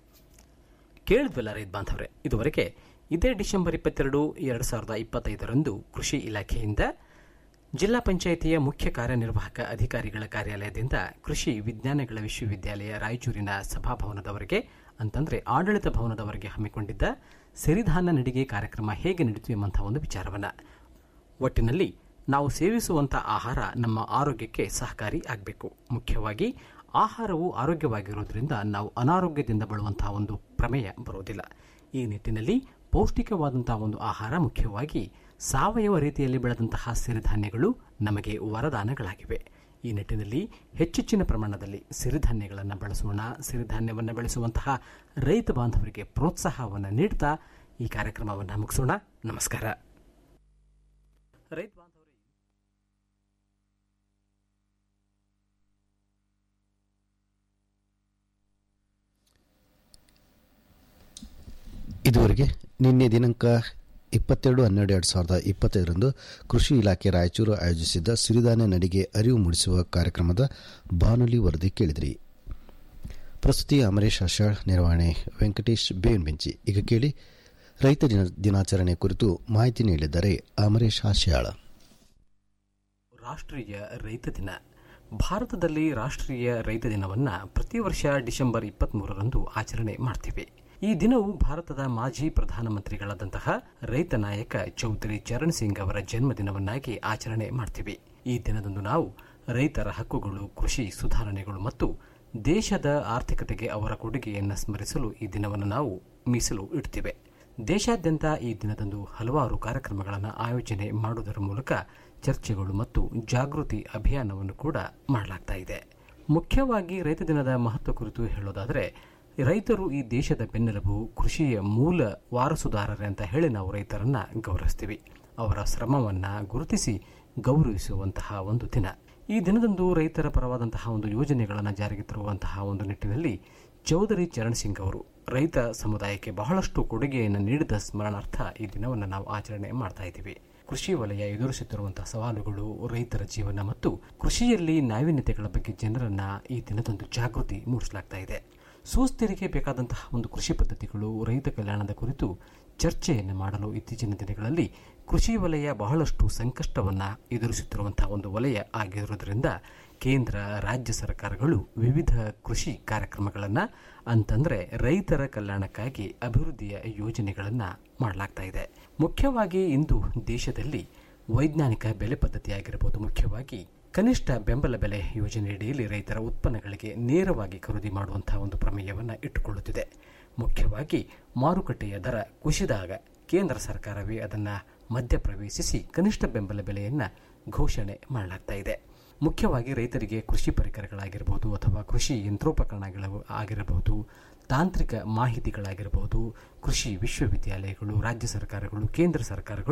ಕೇಳಿದ್ವಲ್ಲ ರೈತ ಬಾಂಧವರೇ ಇದುವರೆಗೆ ಇದೇ ಡಿಸೆಂಬರ್ ಇಪ್ಪತ್ತೆರಡು ಎರಡು ಸಾವಿರದ ಇಪ್ಪತ್ತೈದರಂದು ಕೃಷಿ ಇಲಾಖೆಯಿಂದ ಜಿಲ್ಲಾ ಪಂಚಾಯಿತಿಯ ಮುಖ್ಯ ಕಾರ್ಯನಿರ್ವಾಹಕ ಅಧಿಕಾರಿಗಳ ಕಾರ್ಯಾಲಯದಿಂದ ಕೃಷಿ ವಿಜ್ಞಾನಗಳ ವಿಶ್ವವಿದ್ಯಾಲಯ ರಾಯಚೂರಿನ ಸಭಾಭವನದವರೆಗೆ ಅಂತಂದ್ರೆ ಆಡಳಿತ ಭವನದವರೆಗೆ ಹಮ್ಮಿಕೊಂಡಿದ್ದ ಸಿರಿಧಾನ್ಯ ನಡಿಗೆ ಕಾರ್ಯಕ್ರಮ ಹೇಗೆ ನಡೀತು ಎಂಬಂತಹ ಒಂದು ವಿಚಾರವನ್ನ ಒಟ್ಟಿನಲ್ಲಿ ನಾವು ಸೇವಿಸುವಂಥ ಆಹಾರ ನಮ್ಮ ಆರೋಗ್ಯಕ್ಕೆ ಸಹಕಾರಿ ಆಗಬೇಕು ಮುಖ್ಯವಾಗಿ ಆಹಾರವು ಆರೋಗ್ಯವಾಗಿರುವುದರಿಂದ ನಾವು ಅನಾರೋಗ್ಯದಿಂದ ಬಳಲುವಂತಹ ಒಂದು ಪ್ರಮೇಯ ಬರುವುದಿಲ್ಲ ಈ ನಿಟ್ಟಿನಲ್ಲಿ ಪೌಷ್ಟಿಕವಾದಂತಹ ಒಂದು ಆಹಾರ ಮುಖ್ಯವಾಗಿ ಸಾವಯವ ರೀತಿಯಲ್ಲಿ ಬೆಳೆದಂತಹ ಸಿರಿಧಾನ್ಯಗಳು ನಮಗೆ ವರದಾನಗಳಾಗಿವೆ ಈ ನಿಟ್ಟಿನಲ್ಲಿ ಹೆಚ್ಚೆಚ್ಚಿನ ಪ್ರಮಾಣದಲ್ಲಿ ಸಿರಿಧಾನ್ಯಗಳನ್ನು ಬಳಸೋಣ ಸಿರಿಧಾನ್ಯವನ್ನು ಬೆಳೆಸುವಂತಹ ರೈತ ಬಾಂಧವರಿಗೆ ಪ್ರೋತ್ಸಾಹವನ್ನು ನೀಡ್ತಾ ಈ ಕಾರ್ಯಕ್ರಮವನ್ನು ಮುಗಿಸೋಣ ನಮಸ್ಕಾರ ರೈತ ಇದುವರೆಗೆ ನಿನ್ನೆ ದಿನಾಂಕ ಇಪ್ಪತ್ತೆರಡು ಹನ್ನೆರಡು ಎರಡು ಸಾವಿರದ ಇಪ್ಪತ್ತೈದರಂದು ಕೃಷಿ ಇಲಾಖೆ ರಾಯಚೂರು ಆಯೋಜಿಸಿದ್ದ ಸಿರಿಧಾನ್ಯ ನಡಿಗೆ ಅರಿವು ಮೂಡಿಸುವ ಕಾರ್ಯಕ್ರಮದ ಬಾನುಲಿ ವರದಿ ಕೇಳಿದ್ರಿ ಪ್ರಸ್ತುತಿ ಅಮರೇಶ್ ಆಷಾಳ್ ನಿರ್ವಹಣೆ ವೆಂಕಟೇಶ್ ಬೇವಿನಬೆಂಚಿ ಈಗ ಕೇಳಿ ರೈತ ದಿನ ದಿನಾಚರಣೆ ಕುರಿತು ಮಾಹಿತಿ ನೀಡಿದ್ದಾರೆ ಅಮರೇಶ್ ಆಶ್ಯಾಳ ರಾಷ್ಟ್ರೀಯ ರೈತ ದಿನ ಭಾರತದಲ್ಲಿ ರಾಷ್ಟ್ರೀಯ ರೈತ ದಿನವನ್ನು ಪ್ರತಿ ವರ್ಷ ಡಿಸೆಂಬರ್ ಇಪ್ಪತ್ಮೂರರಂದು ಆಚರಣೆ ಮಾಡ್ತೀವಿ ಈ ದಿನವು ಭಾರತದ ಮಾಜಿ ಪ್ರಧಾನಮಂತ್ರಿಗಳಾದಂತಹ ರೈತ ನಾಯಕ ಚೌಧರಿ ಚರಣ್ ಸಿಂಗ್ ಅವರ ಜನ್ಮದಿನವನ್ನಾಗಿ ಆಚರಣೆ ಮಾಡ್ತೀವಿ ಈ ದಿನದಂದು ನಾವು ರೈತರ ಹಕ್ಕುಗಳು ಕೃಷಿ ಸುಧಾರಣೆಗಳು ಮತ್ತು ದೇಶದ ಆರ್ಥಿಕತೆಗೆ ಅವರ ಕೊಡುಗೆಯನ್ನು ಸ್ಮರಿಸಲು ಈ ದಿನವನ್ನು ನಾವು ಮೀಸಲು ಇಡ್ತೇವೆ ದೇಶಾದ್ಯಂತ ಈ ದಿನದಂದು ಹಲವಾರು ಕಾರ್ಯಕ್ರಮಗಳನ್ನು ಆಯೋಜನೆ ಮಾಡುವುದರ ಮೂಲಕ ಚರ್ಚೆಗಳು ಮತ್ತು ಜಾಗೃತಿ ಅಭಿಯಾನವನ್ನು ಕೂಡ ಮಾಡಲಾಗ್ತಾ ಇದೆ ಮುಖ್ಯವಾಗಿ ರೈತ ದಿನದ ಮಹತ್ವ ಕುರಿತು ಹೇಳೋದಾದರೆ ರೈತರು ಈ ದೇಶದ ಬೆನ್ನೆಲುಬು ಕೃಷಿಯ ಮೂಲ ವಾರಸುದಾರರೇ ಅಂತ ಹೇಳಿ ನಾವು ರೈತರನ್ನ ಗೌರವಿಸ್ತೀವಿ ಅವರ ಶ್ರಮವನ್ನ ಗುರುತಿಸಿ ಗೌರವಿಸುವಂತಹ ಒಂದು ದಿನ ಈ ದಿನದಂದು ರೈತರ ಪರವಾದಂತಹ ಒಂದು ಯೋಜನೆಗಳನ್ನು ಜಾರಿಗೆ ತರುವಂತಹ ಒಂದು ನಿಟ್ಟಿನಲ್ಲಿ ಚೌಧರಿ ಚರಣ್ ಸಿಂಗ್ ಅವರು ರೈತ ಸಮುದಾಯಕ್ಕೆ ಬಹಳಷ್ಟು ಕೊಡುಗೆಯನ್ನು ನೀಡಿದ ಸ್ಮರಣಾರ್ಥ ಈ ದಿನವನ್ನು ನಾವು ಆಚರಣೆ ಮಾಡ್ತಾ ಇದ್ದೀವಿ ಕೃಷಿ ವಲಯ ಎದುರಿಸುತ್ತಿರುವಂತಹ ಸವಾಲುಗಳು ರೈತರ ಜೀವನ ಮತ್ತು ಕೃಷಿಯಲ್ಲಿ ನಾವೀನ್ಯತೆಗಳ ಬಗ್ಗೆ ಜನರನ್ನ ಈ ದಿನದಂದು ಜಾಗೃತಿ ಮೂಡಿಸಲಾಗ್ತಾ ಇದೆ ಸುಸ್ಥಿರಿಗೆ ಬೇಕಾದಂತಹ ಒಂದು ಕೃಷಿ ಪದ್ಧತಿಗಳು ರೈತ ಕಲ್ಯಾಣದ ಕುರಿತು ಚರ್ಚೆಯನ್ನು ಮಾಡಲು ಇತ್ತೀಚಿನ ದಿನಗಳಲ್ಲಿ ಕೃಷಿ ವಲಯ ಬಹಳಷ್ಟು ಸಂಕಷ್ಟವನ್ನು ಎದುರಿಸುತ್ತಿರುವಂತಹ ಒಂದು ವಲಯ ಆಗಿರುವುದರಿಂದ ಕೇಂದ್ರ ರಾಜ್ಯ ಸರ್ಕಾರಗಳು ವಿವಿಧ ಕೃಷಿ ಕಾರ್ಯಕ್ರಮಗಳನ್ನು ಅಂತಂದ್ರೆ ರೈತರ ಕಲ್ಯಾಣಕ್ಕಾಗಿ ಅಭಿವೃದ್ಧಿಯ ಯೋಜನೆಗಳನ್ನು ಮಾಡಲಾಗ್ತಾ ಇದೆ ಮುಖ್ಯವಾಗಿ ಇಂದು ದೇಶದಲ್ಲಿ ವೈಜ್ಞಾನಿಕ ಬೆಲೆ ಪದ್ಧತಿಯಾಗಿರಬಹುದು ಮುಖ್ಯವಾಗಿ ಕನಿಷ್ಠ ಬೆಂಬಲ ಬೆಲೆ ಯೋಜನೆಯಡಿಯಲ್ಲಿ ರೈತರ ಉತ್ಪನ್ನಗಳಿಗೆ ನೇರವಾಗಿ ಖರೀದಿ ಮಾಡುವಂತಹ ಒಂದು ಪ್ರಮೇಯವನ್ನು ಇಟ್ಟುಕೊಳ್ಳುತ್ತಿದೆ ಮುಖ್ಯವಾಗಿ ಮಾರುಕಟ್ಟೆಯ ದರ ಕುಸಿದಾಗ ಕೇಂದ್ರ ಸರ್ಕಾರವೇ ಅದನ್ನು ಮಧ್ಯಪ್ರವೇಶಿಸಿ ಕನಿಷ್ಠ ಬೆಂಬಲ ಬೆಲೆಯನ್ನು ಘೋಷಣೆ ಮಾಡಲಾಗ್ತಾ ಇದೆ ಮುಖ್ಯವಾಗಿ ರೈತರಿಗೆ ಕೃಷಿ ಪರಿಕರಗಳಾಗಿರಬಹುದು ಅಥವಾ ಕೃಷಿ ಯಂತ್ರೋಪಕರಣಗಳು ಆಗಿರಬಹುದು ತಾಂತ್ರಿಕ ಮಾಹಿತಿಗಳಾಗಿರಬಹುದು ಕೃಷಿ ವಿಶ್ವವಿದ್ಯಾಲಯಗಳು ರಾಜ್ಯ ಸರ್ಕಾರಗಳು ಕೇಂದ್ರ ಸರ್ಕಾರಗಳು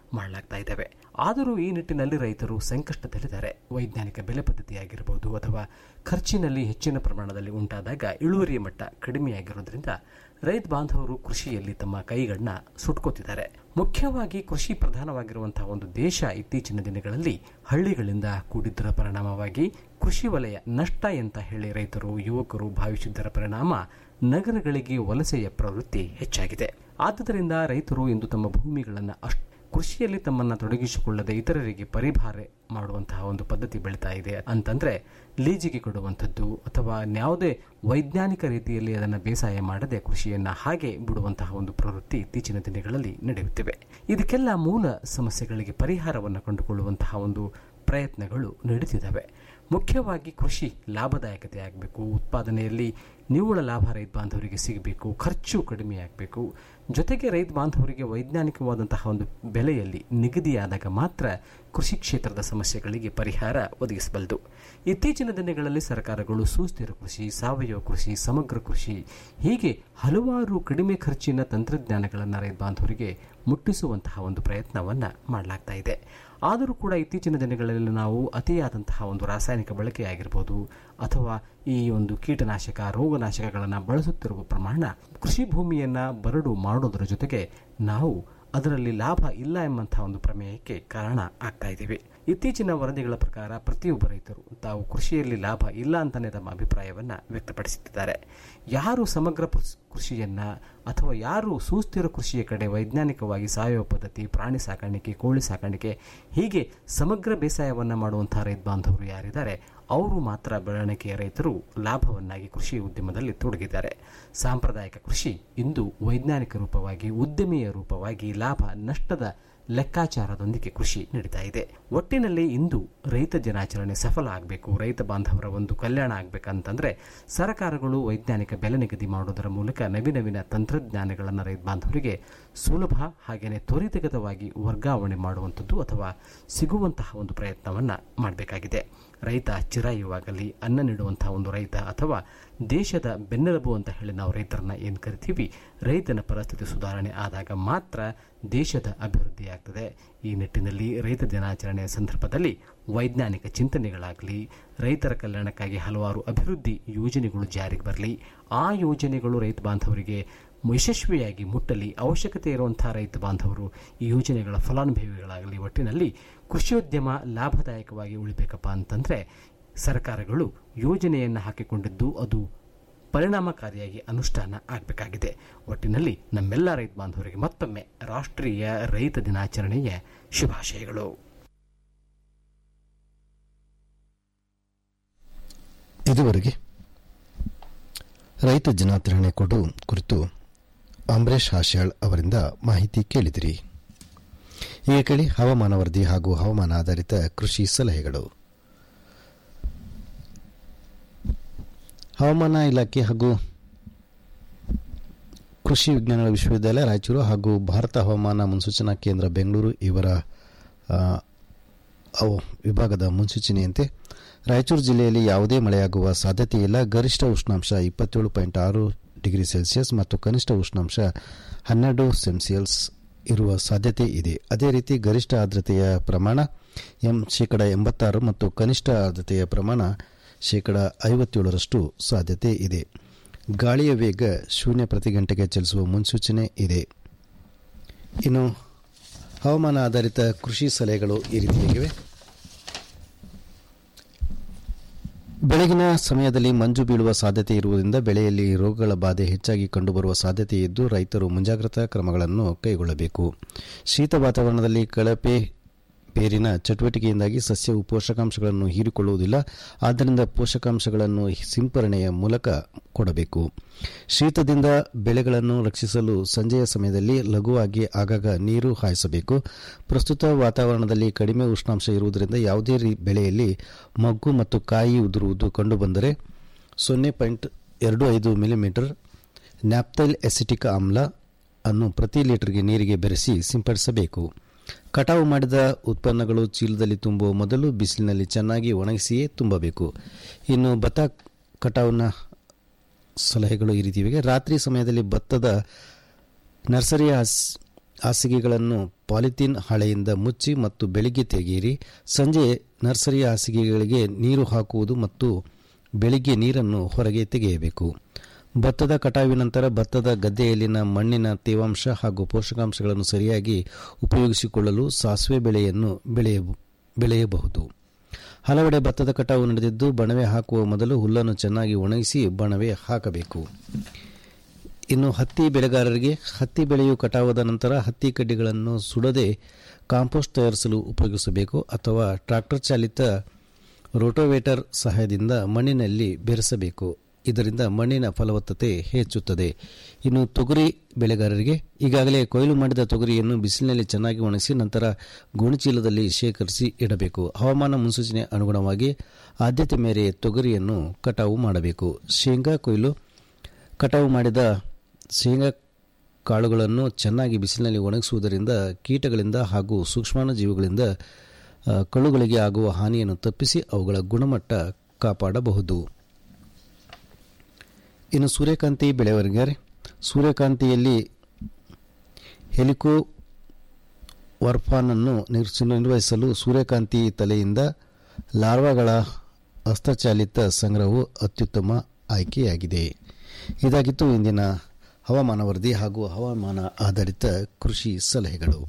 ಮಾಡಲಾಗ್ತಾ ಇದ್ದಾವೆ ಆದರೂ ಈ ನಿಟ್ಟಿನಲ್ಲಿ ರೈತರು ಸಂಕಷ್ಟದಲ್ಲಿದ್ದಾರೆ ವೈಜ್ಞಾನಿಕ ಬೆಲೆ ಪದ್ಧತಿಯಾಗಿರಬಹುದು ಅಥವಾ ಖರ್ಚಿನಲ್ಲಿ ಹೆಚ್ಚಿನ ಪ್ರಮಾಣದಲ್ಲಿ ಉಂಟಾದಾಗ ಇಳುವರಿಯ ಮಟ್ಟ ಕಡಿಮೆಯಾಗಿರೋದ್ರಿಂದ ರೈತ ಬಾಂಧವರು ಕೃಷಿಯಲ್ಲಿ ತಮ್ಮ ಕೈಗಳನ್ನ ಸುಟ್ಕೋತಿದ್ದಾರೆ ಮುಖ್ಯವಾಗಿ ಕೃಷಿ ಪ್ರಧಾನವಾಗಿರುವಂತಹ ಒಂದು ದೇಶ ಇತ್ತೀಚಿನ ದಿನಗಳಲ್ಲಿ ಹಳ್ಳಿಗಳಿಂದ ಕೂಡಿದ್ದರ ಪರಿಣಾಮವಾಗಿ ಕೃಷಿ ವಲಯ ನಷ್ಟ ಅಂತ ಹೇಳಿ ರೈತರು ಯುವಕರು ಭಾವಿಸಿದ್ದರ ಪರಿಣಾಮ ನಗರಗಳಿಗೆ ವಲಸೆಯ ಪ್ರವೃತ್ತಿ ಹೆಚ್ಚಾಗಿದೆ ಆದುದರಿಂದ ರೈತರು ಇಂದು ತಮ್ಮ ಭೂಮಿಗಳನ್ನು ಅಷ್ಟು ಕೃಷಿಯಲ್ಲಿ ತಮ್ಮನ್ನು ತೊಡಗಿಸಿಕೊಳ್ಳದೆ ಇತರರಿಗೆ ಪರಿಭಾರ ಮಾಡುವಂತಹ ಒಂದು ಪದ್ಧತಿ ಬೆಳೀತಾ ಇದೆ ಅಂತಂದ್ರೆ ಲೀಜಿಗೆ ಕೊಡುವಂಥದ್ದು ಅಥವಾ ಯಾವುದೇ ವೈಜ್ಞಾನಿಕ ರೀತಿಯಲ್ಲಿ ಅದನ್ನು ಬೇಸಾಯ ಮಾಡದೆ ಕೃಷಿಯನ್ನ ಹಾಗೆ ಬಿಡುವಂತಹ ಒಂದು ಪ್ರವೃತ್ತಿ ಇತ್ತೀಚಿನ ದಿನಗಳಲ್ಲಿ ನಡೆಯುತ್ತಿವೆ ಇದಕ್ಕೆಲ್ಲ ಮೂಲ ಸಮಸ್ಯೆಗಳಿಗೆ ಪರಿಹಾರವನ್ನು ಕಂಡುಕೊಳ್ಳುವಂತಹ ಒಂದು ಪ್ರಯತ್ನಗಳು ನಡೀತಿದ್ದಾವೆ ಮುಖ್ಯವಾಗಿ ಕೃಷಿ ಲಾಭದಾಯಕತೆ ಆಗಬೇಕು ಉತ್ಪಾದನೆಯಲ್ಲಿ ನಿವ್ವಳ ಲಾಭ ರೈತ ಬಾಂಧವರಿಗೆ ಸಿಗಬೇಕು ಖರ್ಚು ಕಡಿಮೆ ಆಗಬೇಕು ಜೊತೆಗೆ ರೈತ ಬಾಂಧವರಿಗೆ ವೈಜ್ಞಾನಿಕವಾದಂತಹ ಒಂದು ಬೆಲೆಯಲ್ಲಿ ನಿಗದಿಯಾದಾಗ ಮಾತ್ರ ಕೃಷಿ ಕ್ಷೇತ್ರದ ಸಮಸ್ಯೆಗಳಿಗೆ ಪರಿಹಾರ ಒದಗಿಸಬಲ್ಲದು ಇತ್ತೀಚಿನ ದಿನಗಳಲ್ಲಿ ಸರ್ಕಾರಗಳು ಸುಸ್ಥಿರ ಕೃಷಿ ಸಾವಯವ ಕೃಷಿ ಸಮಗ್ರ ಕೃಷಿ ಹೀಗೆ ಹಲವಾರು ಕಡಿಮೆ ಖರ್ಚಿನ ತಂತ್ರಜ್ಞಾನಗಳನ್ನು ರೈತ ಬಾಂಧವರಿಗೆ ಮುಟ್ಟಿಸುವಂತಹ ಒಂದು ಪ್ರಯತ್ನವನ್ನು ಮಾಡಲಾಗ್ತಾ ಇದೆ ಆದರೂ ಕೂಡ ಇತ್ತೀಚಿನ ದಿನಗಳಲ್ಲಿ ನಾವು ಅತಿಯಾದಂತಹ ಒಂದು ರಾಸಾಯನಿಕ ಬಳಕೆಯಾಗಿರ್ಬೋದು ಅಥವಾ ಈ ಒಂದು ಕೀಟನಾಶಕ ರೋಗನಾಶಕಗಳನ್ನು ಬಳಸುತ್ತಿರುವ ಪ್ರಮಾಣ ಕೃಷಿ ಭೂಮಿಯನ್ನು ಬರಡು ಮಾಡೋದರ ಜೊತೆಗೆ ನಾವು ಅದರಲ್ಲಿ ಲಾಭ ಇಲ್ಲ ಎಂಬಂತಹ ಒಂದು ಪ್ರಮೇಯಕ್ಕೆ ಕಾರಣ ಆಗ್ತಾ ಇದ್ದೀವಿ ಇತ್ತೀಚಿನ ವರದಿಗಳ ಪ್ರಕಾರ ಪ್ರತಿಯೊಬ್ಬ ರೈತರು ತಾವು ಕೃಷಿಯಲ್ಲಿ ಲಾಭ ಇಲ್ಲ ಅಂತಾನೆ ತಮ್ಮ ಅಭಿಪ್ರಾಯವನ್ನು ವ್ಯಕ್ತಪಡಿಸುತ್ತಿದ್ದಾರೆ ಯಾರು ಸಮಗ್ರ ಕೃಷಿಯನ್ನ ಅಥವಾ ಯಾರು ಸುಸ್ಥಿರ ಕೃಷಿಯ ಕಡೆ ವೈಜ್ಞಾನಿಕವಾಗಿ ಸಾವಯವ ಪದ್ಧತಿ ಪ್ರಾಣಿ ಸಾಕಾಣಿಕೆ ಕೋಳಿ ಸಾಕಾಣಿಕೆ ಹೀಗೆ ಸಮಗ್ರ ಬೇಸಾಯವನ್ನು ಮಾಡುವಂತಹ ರೈತ ಬಾಂಧವರು ಯಾರಿದ್ದಾರೆ ಅವರು ಮಾತ್ರ ಬೆಳವಣಿಗೆಯ ರೈತರು ಲಾಭವನ್ನಾಗಿ ಕೃಷಿ ಉದ್ಯಮದಲ್ಲಿ ತೊಡಗಿದ್ದಾರೆ ಸಾಂಪ್ರದಾಯಿಕ ಕೃಷಿ ಇಂದು ವೈಜ್ಞಾನಿಕ ರೂಪವಾಗಿ ಉದ್ಯಮಿಯ ರೂಪವಾಗಿ ಲಾಭ ನಷ್ಟದ ಲೆಕ್ಕಾಚಾರದೊಂದಿಗೆ ಕೃಷಿ ನಡೀತಾ ಇದೆ ಒಟ್ಟಿನಲ್ಲಿ ಇಂದು ರೈತ ದಿನಾಚರಣೆ ಸಫಲ ಆಗಬೇಕು ರೈತ ಬಾಂಧವರ ಒಂದು ಕಲ್ಯಾಣ ಆಗಬೇಕಂತಂದ್ರೆ ಸರ್ಕಾರಗಳು ವೈಜ್ಞಾನಿಕ ಬೆಲೆ ನಿಗದಿ ಮಾಡೋದರ ಮೂಲಕ ನವೀನ ನವೀನ ತಂತ್ರಜ್ಞಾನಗಳನ್ನು ರೈತ ಬಾಂಧವರಿಗೆ ಸುಲಭ ಹಾಗೆಯೇ ತ್ವರಿತಗತವಾಗಿ ವರ್ಗಾವಣೆ ಮಾಡುವಂಥದ್ದು ಅಥವಾ ಸಿಗುವಂತಹ ಒಂದು ಪ್ರಯತ್ನವನ್ನು ಮಾಡಬೇಕಾಗಿದೆ ರೈತ ಚಿರಾಯುವಾಗಲಿ ಅನ್ನ ನೀಡುವಂತಹ ಒಂದು ರೈತ ಅಥವಾ ದೇಶದ ಬೆನ್ನೆಲುಬು ಅಂತ ಹೇಳಿ ನಾವು ರೈತರನ್ನ ಏನು ಕರಿತೀವಿ ರೈತನ ಪರಿಸ್ಥಿತಿ ಸುಧಾರಣೆ ಆದಾಗ ಮಾತ್ರ ದೇಶದ ಅಭಿವೃದ್ಧಿ ಆಗ್ತದೆ ಈ ನಿಟ್ಟಿನಲ್ಲಿ ರೈತ ದಿನಾಚರಣೆಯ ಸಂದರ್ಭದಲ್ಲಿ ವೈಜ್ಞಾನಿಕ ಚಿಂತನೆಗಳಾಗಲಿ ರೈತರ ಕಲ್ಯಾಣಕ್ಕಾಗಿ ಹಲವಾರು ಅಭಿವೃದ್ಧಿ ಯೋಜನೆಗಳು ಜಾರಿಗೆ ಬರಲಿ ಆ ಯೋಜನೆಗಳು ರೈತ ಬಾಂಧವರಿಗೆ ಯಶಸ್ವಿಯಾಗಿ ಮುಟ್ಟಲಿ ಅವಶ್ಯಕತೆ ಇರುವಂತಹ ರೈತ ಬಾಂಧವರು ಈ ಯೋಜನೆಗಳ ಫಲಾನುಭವಿಗಳಾಗಲಿ ಒಟ್ಟಿನಲ್ಲಿ ಕೃಷಿಯೋದ್ಯಮ ಲಾಭದಾಯಕವಾಗಿ ಉಳಿಬೇಕಪ್ಪ ಅಂತಂದರೆ ಸರ್ಕಾರಗಳು ಯೋಜನೆಯನ್ನು ಹಾಕಿಕೊಂಡಿದ್ದು ಅದು ಪರಿಣಾಮಕಾರಿಯಾಗಿ ಅನುಷ್ಠಾನ ಆಗಬೇಕಾಗಿದೆ ಒಟ್ಟಿನಲ್ಲಿ ನಮ್ಮೆಲ್ಲ ರೈತ ಬಾಂಧವರಿಗೆ ಮತ್ತೊಮ್ಮೆ ರಾಷ್ಟ್ರೀಯ ರೈತ ದಿನಾಚರಣೆಯ ಶುಭಾಶಯಗಳು ಇದುವರೆಗೆ ರೈತ ದಿನಾಚರಣೆ ಕೊಡು ಕುರಿತು ಅಂಬರೀಶ್ ಹಾಶ್ಯಾಳ್ ಅವರಿಂದ ಮಾಹಿತಿ ಕೇಳಿದಿರಿ ಈಗ ಕೇಳಿ ಹವಾಮಾನ ವರದಿ ಹಾಗೂ ಹವಾಮಾನ ಆಧಾರಿತ ಕೃಷಿ ಸಲಹೆಗಳು ಹವಾಮಾನ ಇಲಾಖೆ ಹಾಗೂ ಕೃಷಿ ವಿಜ್ಞಾನಗಳ ವಿಶ್ವವಿದ್ಯಾಲಯ ರಾಯಚೂರು ಹಾಗೂ ಭಾರತ ಹವಾಮಾನ ಮುನ್ಸೂಚನಾ ಕೇಂದ್ರ ಬೆಂಗಳೂರು ಇವರ ವಿಭಾಗದ ಮುನ್ಸೂಚನೆಯಂತೆ ರಾಯಚೂರು ಜಿಲ್ಲೆಯಲ್ಲಿ ಯಾವುದೇ ಮಳೆಯಾಗುವ ಸಾಧ್ಯತೆ ಇಲ್ಲ ಗರಿಷ್ಠ ಉಷ್ಣಾಂಶ ಇಪ್ಪತ್ತೇಳು ಪಾಯಿಂಟ್ ಆರು ಡಿಗ್ರಿ ಸೆಲ್ಸಿಯಸ್ ಮತ್ತು ಕನಿಷ್ಠ ಉಷ್ಣಾಂಶ ಹನ್ನೆರಡು ಸೆಲ್ಸಿಯಸ್ ಇರುವ ಸಾಧ್ಯತೆ ಇದೆ ಅದೇ ರೀತಿ ಗರಿಷ್ಠ ಆರ್ದ್ರತೆಯ ಪ್ರಮಾಣ ಎಂ ಶೇಕಡ ಎಂಬತ್ತಾರು ಮತ್ತು ಕನಿಷ್ಠ ಆರ್ದ್ರತೆಯ ಪ್ರಮಾಣ ಶೇಕಡ ಐವತ್ತೇಳರಷ್ಟು ಸಾಧ್ಯತೆ ಇದೆ ಗಾಳಿಯ ವೇಗ ಶೂನ್ಯ ಪ್ರತಿ ಗಂಟೆಗೆ ಚಲಿಸುವ ಮುನ್ಸೂಚನೆ ಇದೆ ಇನ್ನು ಹವಾಮಾನ ಆಧಾರಿತ ಕೃಷಿ ಸಲಹೆಗಳು ಈ ರೀತಿಯಾಗಿವೆ ಬೆಳಗಿನ ಸಮಯದಲ್ಲಿ ಮಂಜು ಬೀಳುವ ಸಾಧ್ಯತೆ ಇರುವುದರಿಂದ ಬೆಳೆಯಲ್ಲಿ ರೋಗಗಳ ಬಾಧೆ ಹೆಚ್ಚಾಗಿ ಕಂಡುಬರುವ ಸಾಧ್ಯತೆ ಇದ್ದು ರೈತರು ಮುಂಜಾಗ್ರತಾ ಕ್ರಮಗಳನ್ನು ಕೈಗೊಳ್ಳಬೇಕು ಶೀತ ವಾತಾವರಣದಲ್ಲಿ ಕಳಪೆ ಬೇರಿನ ಚಟುವಟಿಕೆಯಿಂದಾಗಿ ಸಸ್ಯವು ಪೋಷಕಾಂಶಗಳನ್ನು ಹೀರಿಕೊಳ್ಳುವುದಿಲ್ಲ ಆದ್ದರಿಂದ ಪೋಷಕಾಂಶಗಳನ್ನು ಸಿಂಪರಣೆಯ ಮೂಲಕ ಕೊಡಬೇಕು ಶೀತದಿಂದ ಬೆಳೆಗಳನ್ನು ರಕ್ಷಿಸಲು ಸಂಜೆಯ ಸಮಯದಲ್ಲಿ ಲಘುವಾಗಿ ಆಗಾಗ ನೀರು ಹಾಯಿಸಬೇಕು ಪ್ರಸ್ತುತ ವಾತಾವರಣದಲ್ಲಿ ಕಡಿಮೆ ಉಷ್ಣಾಂಶ ಇರುವುದರಿಂದ ಯಾವುದೇ ಬೆಳೆಯಲ್ಲಿ ಮಗ್ಗು ಮತ್ತು ಕಾಯಿ ಉದುರುವುದು ಕಂಡುಬಂದರೆ ಸೊನ್ನೆ ಪಾಯಿಂಟ್ ಎರಡು ಐದು ಮಿಲಿಮೀಟರ್ ನ್ಯಾಪ್ತೈಲ್ ಎಸಿಟಿಕ್ ಆಮ್ಲ ಅನ್ನು ಪ್ರತಿ ಲೀಟರ್ಗೆ ನೀರಿಗೆ ಬೆರೆಸಿ ಸಿಂಪಡಿಸಬೇಕು ಕಟಾವು ಮಾಡಿದ ಉತ್ಪನ್ನಗಳು ಚೀಲದಲ್ಲಿ ತುಂಬುವ ಮೊದಲು ಬಿಸಿಲಿನಲ್ಲಿ ಚೆನ್ನಾಗಿ ಒಣಗಿಸಿಯೇ ತುಂಬಬೇಕು ಇನ್ನು ಭತ್ತ ಕಟಾವಿನ ಸಲಹೆಗಳು ಈ ರೀತಿಯಾಗಿ ರಾತ್ರಿ ಸಮಯದಲ್ಲಿ ಭತ್ತದ ನರ್ಸರಿಯ ಹಾಸಿಗೆಗಳನ್ನು ಪಾಲಿಥೀನ್ ಹಾಳೆಯಿಂದ ಮುಚ್ಚಿ ಮತ್ತು ಬೆಳಿಗ್ಗೆ ತೆಗೆಯಿರಿ ಸಂಜೆ ನರ್ಸರಿ ಹಾಸಿಗೆಗಳಿಗೆ ನೀರು ಹಾಕುವುದು ಮತ್ತು ಬೆಳಿಗ್ಗೆ ನೀರನ್ನು ಹೊರಗೆ ತೆಗೆಯಬೇಕು ಭತ್ತದ ಕಟಾವಿನ ನಂತರ ಭತ್ತದ ಗದ್ದೆಯಲ್ಲಿನ ಮಣ್ಣಿನ ತೇವಾಂಶ ಹಾಗೂ ಪೋಷಕಾಂಶಗಳನ್ನು ಸರಿಯಾಗಿ ಉಪಯೋಗಿಸಿಕೊಳ್ಳಲು ಸಾಸಿವೆ ಬೆಳೆಯನ್ನು ಬೆಳೆಯ ಬೆಳೆಯಬಹುದು ಹಲವೆಡೆ ಭತ್ತದ ಕಟಾವು ನಡೆದಿದ್ದು ಬಣವೆ ಹಾಕುವ ಮೊದಲು ಹುಲ್ಲನ್ನು ಚೆನ್ನಾಗಿ ಒಣಗಿಸಿ ಬಣವೆ ಹಾಕಬೇಕು ಇನ್ನು ಹತ್ತಿ ಬೆಳೆಗಾರರಿಗೆ ಹತ್ತಿ ಬೆಳೆಯು ಕಟಾವಾದ ನಂತರ ಹತ್ತಿ ಕಡ್ಡಿಗಳನ್ನು ಸುಡದೆ ಕಾಂಪೋಸ್ಟ್ ತಯಾರಿಸಲು ಉಪಯೋಗಿಸಬೇಕು ಅಥವಾ ಟ್ರಾಕ್ಟರ್ ಚಾಲಿತ ರೋಟೋವೇಟರ್ ಸಹಾಯದಿಂದ ಮಣ್ಣಿನಲ್ಲಿ ಬೆರೆಸಬೇಕು ಇದರಿಂದ ಮಣ್ಣಿನ ಫಲವತ್ತತೆ ಹೆಚ್ಚುತ್ತದೆ ಇನ್ನು ತೊಗರಿ ಬೆಳೆಗಾರರಿಗೆ ಈಗಾಗಲೇ ಕೊಯ್ಲು ಮಾಡಿದ ತೊಗರಿಯನ್ನು ಬಿಸಿಲಿನಲ್ಲಿ ಚೆನ್ನಾಗಿ ಒಣಗಿಸಿ ನಂತರ ಗೋಣಿಚೀಲದಲ್ಲಿ ಶೇಖರಿಸಿ ಇಡಬೇಕು ಹವಾಮಾನ ಮುನ್ಸೂಚನೆ ಅನುಗುಣವಾಗಿ ಆದ್ಯತೆ ಮೇರೆ ತೊಗರಿಯನ್ನು ಕಟಾವು ಮಾಡಬೇಕು ಶೇಂಗಾ ಕೊಯ್ಲು ಕಟಾವು ಮಾಡಿದ ಶೇಂಗಾ ಕಾಳುಗಳನ್ನು ಚೆನ್ನಾಗಿ ಬಿಸಿಲಿನಲ್ಲಿ ಒಣಗಿಸುವುದರಿಂದ ಕೀಟಗಳಿಂದ ಹಾಗೂ ಸೂಕ್ಷ್ಮಾಣುಜೀವಿಗಳಿಂದ ಆ, ಕಳುಗಳಿಗೆ ಆಗುವ ಹಾನಿಯನ್ನು ತಪ್ಪಿಸಿ ಅವುಗಳ ಗುಣಮಟ್ಟ ಕಾಪಾಡಬಹುದು ಇನ್ನು ಸೂರ್ಯಕಾಂತಿ ಬೆಳೆವರಿಗೆ ಸೂರ್ಯಕಾಂತಿಯಲ್ಲಿ ಹೆಲಿಕೋ ವರ್ಫಾನನ್ನು ನಿರ್ಸ್- ನಿರ್ವಹಿಸಲು ಸೂರ್ಯಕಾಂತಿ ತಲೆಯಿಂದ ಲಾರ್ವಾಗಳ ಹಸ್ತಚಾಲಿತ ಸಂಗ್ರಹವು ಅತ್ಯುತ್ತಮ ಆಯ್ಕೆಯಾಗಿದೆ ಇದಾಗಿತ್ತು ಇಂದಿನ ಹವಾಮಾನ ವರದಿ ಹಾಗೂ ಹವಾಮಾನ ಆಧಾರಿತ ಕೃಷಿ ಸಲಹೆಗಳು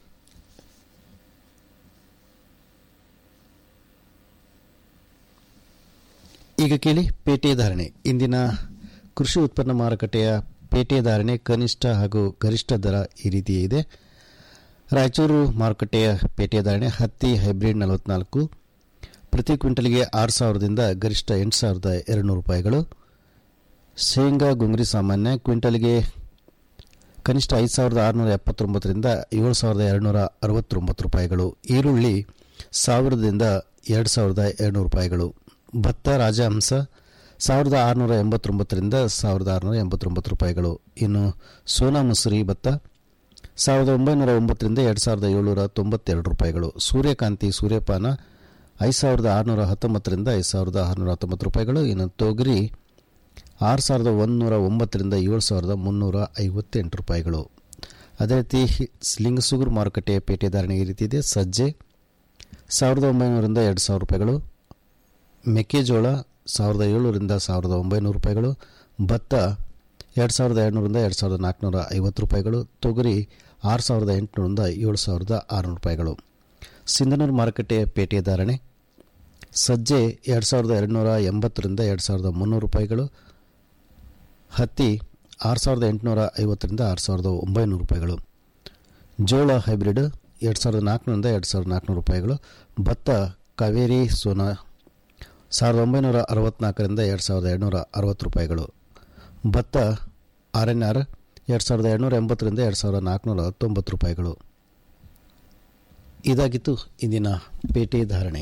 ಈಗ ಕೇಳಿ ಪೇಟೆ ಧಾರಣೆ ಇಂದಿನ ಕೃಷಿ ಉತ್ಪನ್ನ ಮಾರುಕಟ್ಟೆಯ ಪೇಟೆ ಧಾರಣೆ ಕನಿಷ್ಠ ಹಾಗೂ ಗರಿಷ್ಠ ದರ ಈ ರೀತಿ ಇದೆ ರಾಯಚೂರು ಮಾರುಕಟ್ಟೆಯ ಪೇಟೆ ಧಾರಣೆ ಹತ್ತಿ ಹೈಬ್ರಿಡ್ ನಲವತ್ನಾಲ್ಕು ಪ್ರತಿ ಕ್ವಿಂಟಲ್ಗೆ ಆರು ಸಾವಿರದಿಂದ ಗರಿಷ್ಠ ಎಂಟು ಸಾವಿರದ ಎರಡುನೂರು ರೂಪಾಯಿಗಳು ಶೇಂಗಾ ಗುಂಗ್ರಿ ಸಾಮಾನ್ಯ ಕ್ವಿಂಟಲ್ಗೆ ಕನಿಷ್ಠ ಐದು ಸಾವಿರದ ಆರುನೂರ ಎಪ್ಪತ್ತೊಂಬತ್ತರಿಂದ ಏಳು ಸಾವಿರದ ಎರಡುನೂರ ಅರವತ್ತೊಂಬತ್ತು ರೂಪಾಯಿಗಳು ಈರುಳ್ಳಿ ಸಾವಿರದಿಂದ ಎರಡು ಸಾವಿರದ ಎರಡುನೂರು ರೂಪಾಯಿಗಳು ಭತ್ತ ರಾಜಹಂಸ ಸಾವಿರದ ಆರುನೂರ ಎಂಬತ್ತೊಂಬತ್ತರಿಂದ ಸಾವಿರದ ಆರುನೂರ ಎಂಬತ್ತೊಂಬತ್ತು ರೂಪಾಯಿಗಳು ಇನ್ನು ಸೋನಾ ಮಸೂರಿ ಭತ್ತ ಸಾವಿರದ ಒಂಬೈನೂರ ಒಂಬತ್ತರಿಂದ ಎರಡು ಸಾವಿರದ ಏಳ್ನೂರ ತೊಂಬತ್ತೆರಡು ರೂಪಾಯಿಗಳು ಸೂರ್ಯಕಾಂತಿ ಸೂರ್ಯಪಾನ ಐದು ಸಾವಿರದ ಆರುನೂರ ಹತ್ತೊಂಬತ್ತರಿಂದ ಐದು ಸಾವಿರದ ಆರುನೂರ ಹತ್ತೊಂಬತ್ತು ರೂಪಾಯಿಗಳು ಇನ್ನು ತೊಗರಿ ಆರು ಸಾವಿರದ ಒಂದುನೂರ ಒಂಬತ್ತರಿಂದ ಏಳು ಸಾವಿರದ ಮುನ್ನೂರ ಐವತ್ತೆಂಟು ರೂಪಾಯಿಗಳು ಅದೇ ರೀತಿ ಲಿಂಗಸೂಗೂರು ಮಾರುಕಟ್ಟೆಯ ಪೇಟೆ ಧಾರಣೆ ಈ ರೀತಿ ಇದೆ ಸಜ್ಜೆ ಸಾವಿರದ ಒಂಬೈನೂರಿಂದ ಎರಡು ಸಾವಿರ ರೂಪಾಯಿಗಳು ಮೆಕ್ಕೆಜೋಳ ಸಾವಿರದ ಏಳ್ನೂರಿಂದ ಸಾವಿರದ ಒಂಬೈನೂರು ರೂಪಾಯಿಗಳು ಭತ್ತ ಎರಡು ಸಾವಿರದ ಎರಡುನೂರಿಂದ ಎರಡು ಸಾವಿರದ ನಾಲ್ಕುನೂರ ಐವತ್ತು ರೂಪಾಯಿಗಳು ತೊಗರಿ ಆರು ಸಾವಿರದ ಎಂಟುನೂರಿಂದ ಏಳು ಸಾವಿರದ ಆರುನೂರು ರೂಪಾಯಿಗಳು ಸಿಂಧನೂರು ಮಾರುಕಟ್ಟೆಯ ಪೇಟೆ ಧಾರಣೆ ಸಜ್ಜೆ ಎರಡು ಸಾವಿರದ ಎರಡುನೂರ ಎಂಬತ್ತರಿಂದ ಎರಡು ಸಾವಿರದ ಮುನ್ನೂರು ರೂಪಾಯಿಗಳು ಹತ್ತಿ ಆರು ಸಾವಿರದ ಎಂಟುನೂರ ಐವತ್ತರಿಂದ ಆರು ಸಾವಿರದ ಒಂಬೈನೂರು ರೂಪಾಯಿಗಳು ಜೋಳ ಹೈಬ್ರಿಡ್ ಎರಡು ಸಾವಿರದ ನಾಲ್ಕುನೂರಿಂದ ಎರಡು ಸಾವಿರದ ನಾಲ್ಕುನೂರು ರೂಪಾಯಿಗಳು ಭತ್ತ ಕಾವೇರಿ ಸೋನಾ ಸಾವಿರದ ಒಂಬೈನೂರ ಅರವತ್ತ್ನಾಲ್ಕರಿಂದ ಎರಡು ಸಾವಿರದ ಎರಡುನೂರ ಅರವತ್ತು ರೂಪಾಯಿಗಳು ಭತ್ತ ಆರ್ ಎನ್ ಆರ್ ಎರಡು ಸಾವಿರದ ಎರಡುನೂರ ಎಂಬತ್ತರಿಂದ ಎರಡು ಸಾವಿರದ ನಾಲ್ಕುನೂರ ತೊಂಬತ್ತು ರೂಪಾಯಿಗಳು ಇದಾಗಿತ್ತು ಇಂದಿನ ಪೇಟೆ ಧಾರಣೆ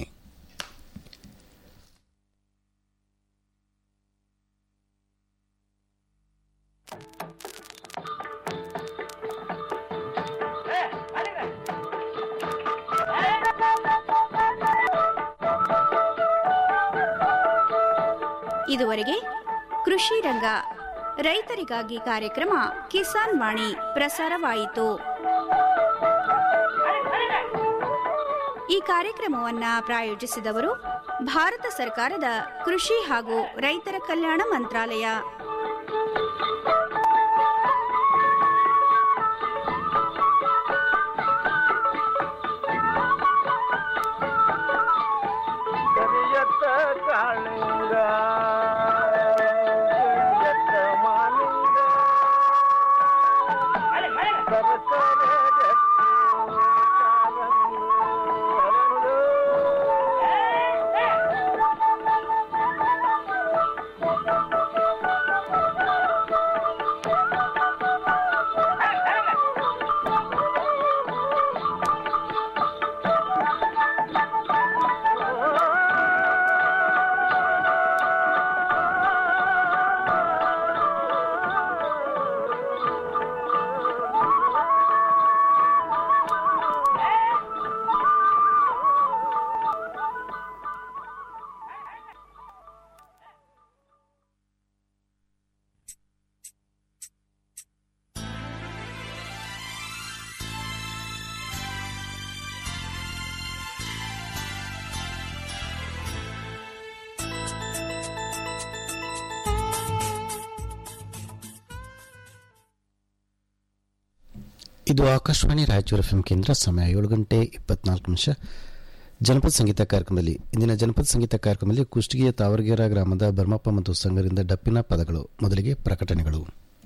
ಇದುವರೆಗೆ ಕೃಷಿ ರಂಗ ರೈತರಿಗಾಗಿ ಕಾರ್ಯಕ್ರಮ ಕಿಸಾನ್ ವಾಣಿ ಪ್ರಸಾರವಾಯಿತು ಈ ಕಾರ್ಯಕ್ರಮವನ್ನ ಪ್ರಾಯೋಜಿಸಿದವರು ಭಾರತ ಸರ್ಕಾರದ ಕೃಷಿ ಹಾಗೂ ರೈತರ ಕಲ್ಯಾಣ ಮಂತ್ರಾಲಯ ಕರಿಯತ್ತ ಕಾಳಿಂಗ ಕರಿಯತ್ತ ಮಾಲಿಂಗ ಸರಸರ ಗಟ್ಟಿ ಕಾಲಂಗಿ ಹರಳು. ಇದು ಆಕಾಶವಾಣಿ ರಾಯಚೂರು ಎಫ್ ಕೇಂದ್ರ ಸಮಯ ಏಳು ಗಂಟೆ ಇಪ್ಪತ್ನಾಲ್ಕು ನಿಮಿಷ ಜನಪದ ಸಂಗೀತ ಕಾರ್ಯಕ್ರಮದಲ್ಲಿ ಇಂದಿನ ಜನಪದ ಸಂಗೀತ ಕಾರ್ಯಕ್ರಮದಲ್ಲಿ ಕುಷ್ಟಗಿಯ ತಾವರಗೇರ ಗ್ರಾಮದ ಬರ್ಮಪ್ಪ ಮತ್ತು ಸಂಘರಿಂದ ಡಪ್ಪಿನ ಪದಗಳು ಮೊದಲಿಗೆ ಪ್ರಕಟಣೆಗಳು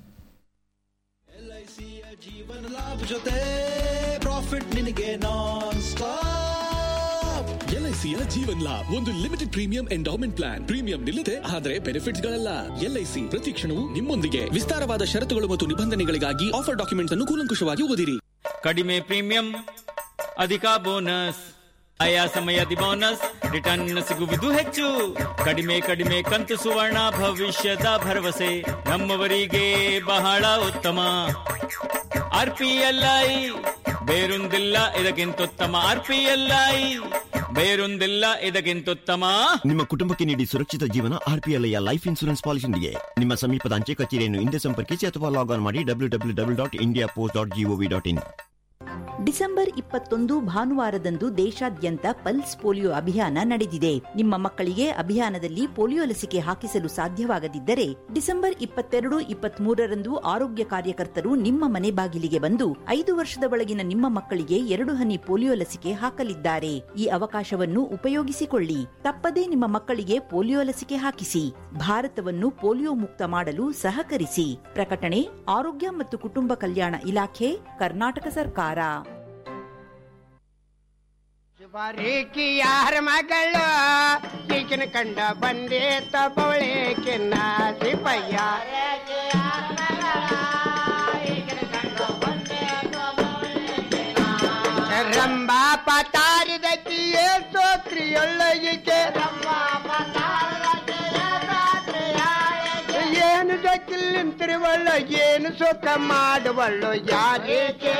ಜೀವನ ಲಾಭ ಜೊತೆ ಪ್ರಾಫಿಟ್ ನಿನಗೆ ನಾನ್ ಸ್ಟಾಪ್ ಎಲ್ಐಸಿಯ ಜೀವನ್ ಲಾಭ್ ಒಂದು limited premium endowment plan premium ನಿಲ್ಲದೆ ಆದರೆ ಬೆನಿಫಿಟ್ಸ್ ಗಳಲ್ಲ ಎಲ್ಐಸಿ ಪ್ರತಿ ಕ್ಷಣವೂ ನಿಮ್ಮೊಂದಿಗೆ ವಿಸ್ತಾರವಾದ ಷರತ್ತುಗಳು ಮತ್ತು ನಿಬಂಧನೆಗಳಿಗಾಗಿ ಆಫರ್ ಡಾಕ್ಯುಮೆಂಟ್ಸ್ ಅನ್ನು ಕೂಲಂಕುಷವಾಗಿ ಓದಿರಿ ಕಡಿಮೆ ಪ್ರೀಮಿಯಂ ಅಧಿಕ ಬೋನಸ್ ಆಯಾ ಸಮಯದಿ ಬೋನಸ್ ರಿಟರ್ನ್ ಸಿಗುವುದು ಹೆಚ್ಚು ಕಡಿಮೆ ಕಡಿಮೆ ಕಂತು ಸುವರ್ಣ ಭವಿಷ್ಯದ ಭರವಸೆ ನಮ್ಮವರಿಗೆ ಬಹಳ ಉತ್ತಮ ಆರ್ ಪಿ ಎಲ್ ಐ ಬೇರೊಂದಿಲ್ಲ ಇದಕ್ಕಿಂತುತ್ತಮ ಆರ್ ಪಿ ಎಲ್ ಐ ಬೇರೊಂದಿಲ್ಲ ಇದಕ್ಕಿಂತುತ್ತಮ ನಿಮ್ಮ ಕುಟುಂಬಕ್ಕೆ ನೀಡಿ ಸುರಕ್ಷಿತ ಜೀವನ ಆರ್ಪಿಎಲ್ಐಯ ಲೈಫ್ ಇನ್ಶೂರೆನ್ಸ್ ಪಾಲಿಸಿಯೊಂದಿಗೆ ನಿಮ್ಮ ಸಮೀಪದ ಅಂಚೆ ಕಚೇರಿಯನ್ನು ಹಿಂದೆ ಸಂಪರ್ಕಿಸಿ ಅಥವಾ ಲಾಗ್ ಆನ್ ಮಾಡಿ W W W dot India post dot G O V dot in December ಇಪ್ಪತ್ತೊಂದು ಭಾನುವಾರದಂದು ದೇಶಾದ್ಯಂತ ಪಲ್ಸ್ ಪೋಲಿಯೋ ಅಭಿಯಾನ ನಡೆದಿದೆ ನಿಮ್ಮ ಮಕ್ಕಳಿಗೆ ಅಭಿಯಾನದಲ್ಲಿ ಪೋಲಿಯೋ ಲಸಿಕೆ ಹಾಕಿಸಲು ಸಾಧ್ಯವಾಗದಿದ್ದರೆ ಡಿಸೆಂಬರ್ ಇಪ್ಪತ್ತೆರಡು ಇಪ್ಪತ್ಮೂರರಂದು ಆರೋಗ್ಯ ಕಾರ್ಯಕರ್ತರು ನಿಮ್ಮ ಮನೆ ಬಾಗಿಲಿಗೆ ಬಂದು ಐದು ವರ್ಷದ ಒಳಗಿನ ನಿಮ್ಮ ಮಕ್ಕಳಿಗೆ ಎರಡು ಹನಿ ಪೋಲಿಯೋ ಲಸಿಕೆ ಹಾಕಲಿದ್ದಾರೆ ಈ ಅವಕಾಶವನ್ನು ಉಪಯೋಗಿಸಿಕೊಳ್ಳಿ ತಪ್ಪದೇ ನಿಮ್ಮ ಮಕ್ಕಳಿಗೆ ಪೋಲಿಯೋ ಲಸಿಕೆ ಹಾಕಿಸಿ ಭಾರತವನ್ನು ಪೋಲಿಯೋ ಮುಕ್ತ ಮಾಡಲು ಸಹಕರಿಸಿ ಪ್ರಕಟಣೆ ಆರೋಗ್ಯ ಮತ್ತು ಕುಟುಂಬ ಕಲ್ಯಾಣ ಇಲಾಖೆ ಕರ್ನಾಟಕ ಸರ್ಕಾರ ಬಾರೀಕಿ ಯಾರ ಮಗಳು ಈಗಿನ ಕಂಡ ಬಂದೆ ತಬಳಿಕಿನ ಸಿಪಯ್ಯ ರಂಬಾ ಪತಾರಿದಕ್ಕೆ ಸೋತ್ರಿಯೊಳ್ಳಗಿಕೆ ಏನು ಜಕ್ಕಿಲ್ಲಿಂತಿರುವಳ್ಳ ಏನು ಸುಖ ಮಾಡುವಳ್ಳು ಯಾರೇಕೆ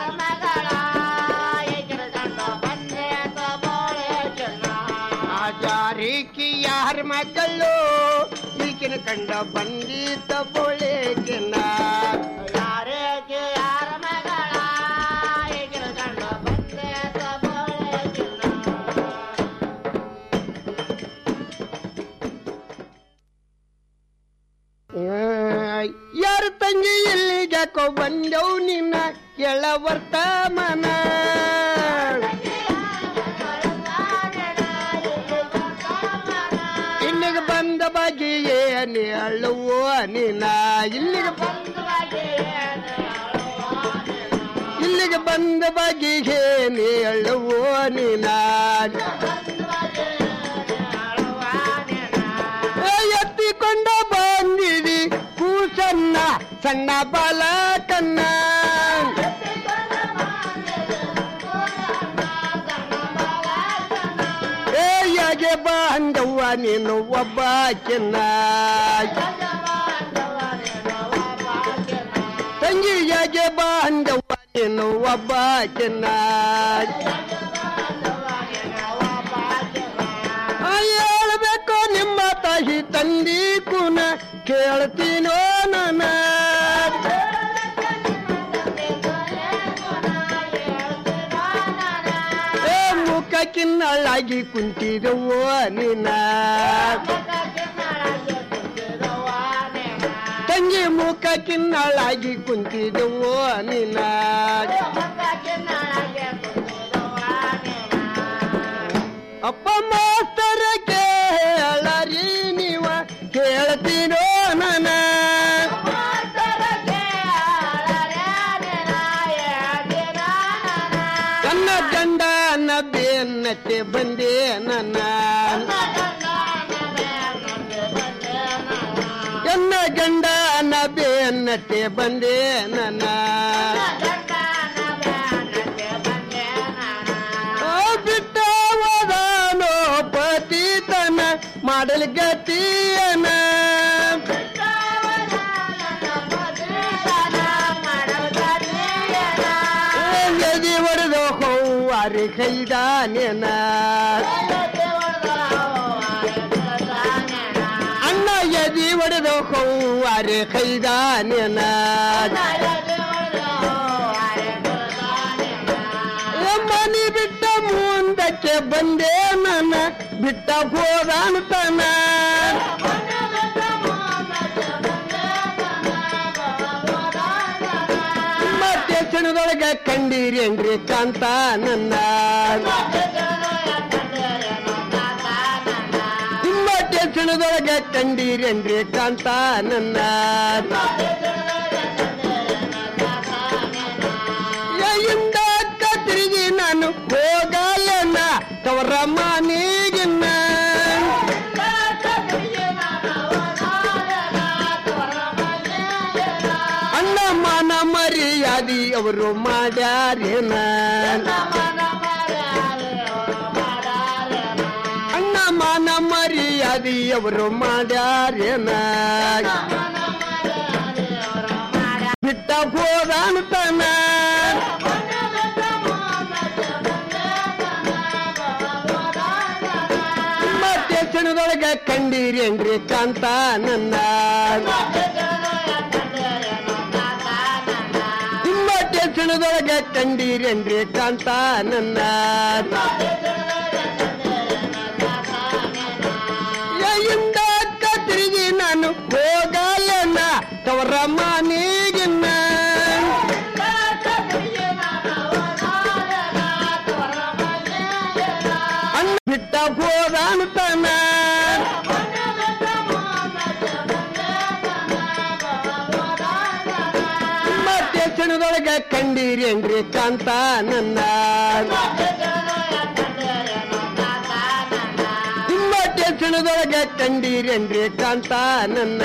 ಆಚಾರಿಕಿ ಯಾರ ಮಕ್ಕಳು ಈಗಿನ ಕಂಡ ಬಂದಿದ್ದ ಬೋಳೆಕಿನ ಯಾರೇಕೆ ಯಾರ ಮಗಳ ಈಗಿನ ಕಂಡ ಬಂದಿದ್ದ ಯಾರ ತಂಗಿ ಎಲ್ಲಿಗಾಕೋ ಬಂದವು ನಿನ್ನ ಎಳ ವರ್ತಮಾನ ಇಲ್ಲಿಗೆ ಬಂದ ಬಗ್ಗೆ ಏನು ಅಳುವೋ ನೀನ ಇಲ್ಲಿಗೆ ಬಂದ ಇಲ್ಲಿಗೆ ಬಂದ ಬಗ್ಗೆ ಏನು ಅಳುವೋ ನೀನ ಎತ್ತಿಕೊಂಡ ಬಂದಿರಿ ಕೂಸನ್ನ ಸಣ್ಣ ಬಾಲಕನ್ನ ಏಯಾಗೆ ಬಾಂಧವ್ವ ನೀನು ಒಬ್ಬ ಚಿನ್ನ ತಂಗಿಯಾಗೆ ಬಾಂಧವ್ವ ನೀನು ಒಬ್ಬ ಚಿನ್ನ ಹೇಳ್ಬೇಕು ನಿಮ್ಮ ತಾಯಿ ತಂದಿ ಕುನ ಕೇಳ್ತೀನೋ ನನ್ನ ಏ ಮುಖ ಕಿನ್ನಳಾಗಿ ಕುಂತಿರುವೋ ನಿನ್ನ ತಂಗಿ ಮುಖ ಕಿನ್ನಳಾಗಿ ಕುಂತಿರುವೋ ನಿನ್ನ ಅಪ್ಪ ಮಾಸ್ತರ ಕೇಳರಿ ನೀವ ಕೇಳ್ತೀನೋ ನನ್ನ ನನ್ನ ಗಂಡನ ಬೆನ್ನತ್ತೆ ಬಂದೆ ನನ್ನ ಎನ್ನ ಗಂಡನ ಬೆನ್ನತ್ತೆ ಬಂದೆ ನನ್ನ ಆ ಬಿಟ್ಟ ಹೋದನೋ ಪತಿತನ ಮಾಡಲ್ ಗತಿಯನ ಎದಿ ಹೊಡೆದು ಹೂವಾರಿ ಕೈದಾನೇನ ಅಣ್ಣ ಎದಿ ಹೊಡೆದು ಹೂವಾರಿ ಕೈದಾನೇನ ಮನಿ ಬಿಟ್ಟ ಮುಂದಕ್ಕೆ ಬಂದೆ ನನ್ನ ಬಿಟ್ಟ ಹೋದಾನ್ತನ ಮತ್ತೆ ಕ್ಷಣದೊಳಗೆ ಕಂಡೀರೇನ್ರಿ ಕಾಂತ ನನ್ನ ನಿಮ್ಮ ಕ್ಷಣದೊಳಗೆ ಕಂಡೀರೇನ್ರಿ ಕಾಂತ ನನ್ನ ಇಂದ ಕತ್ರಿಗೆ ನಾನು ಹೋಗಲ್ಲನ ತವರ ಮನೆಗಿನ್ನ ಅಣ್ಣ ಮಾನ ಮರ್ಯಾದಿ ಅವರು ಮಾಡ್ಯಾರೇನ ಅಣ್ಣ ಮಾನ ಮರ್ಯಾದಿ ಅವರು ಮಾಡ್ಯಾರೇನ ಬಿಟ್ಟ ಹೋದಾನ್ತನ ಮತ್ತೆ ಕ್ಷಣದೊಳಗೆ ಕಂಡೀರೇನ್ರಿ ಕಾಂತ ನನ್ನ ನಿಮ್ಮ ಕ್ಷಣದೊಳಗೆ ಕಂಡೀರೇನ್ರಿ ಕಾಂತ ನನ್ನ ಇಂದ ಕತ್ರಿಗೆ ನಾನು ಹೋಗಲ್ಲನ ತವರ ಮನೆಗಿನ್ನ ಅಣ್ಣ ಬಿಟ್ಟ ಹೋದಾನ್ತನ ಮತ್ತೆ ಕ್ಷಣದೊಳಗೆ ಕಂಡೀರೇನ್ರಿ ಕಾಂತ ನನ್ನ ನಿಮ್ಮ ಕ್ಷಣದೊಳಗೆ ಕಂಡೀರೇನ್ರಿ ಕಾಂತ ನನ್ನ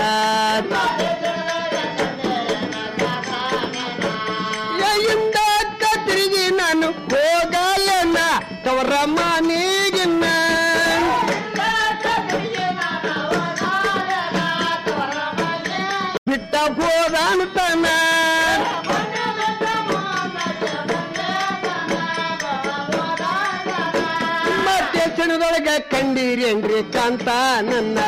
ಇಂದ ಕತ್ರಿಗೆ ನಾನು ಹೋಗಲ್ಲನ ತವರ ಮನೆಗಿನ್ನ ಬಿಟ್ಟ ಹೋದಾನ್ತನ ಮತ್ತೆ ಕ್ಷಣದೊಳಗೆ ಕಂಡೀರೇನ್ರಿ ಕಾಂತ ನನ್ನ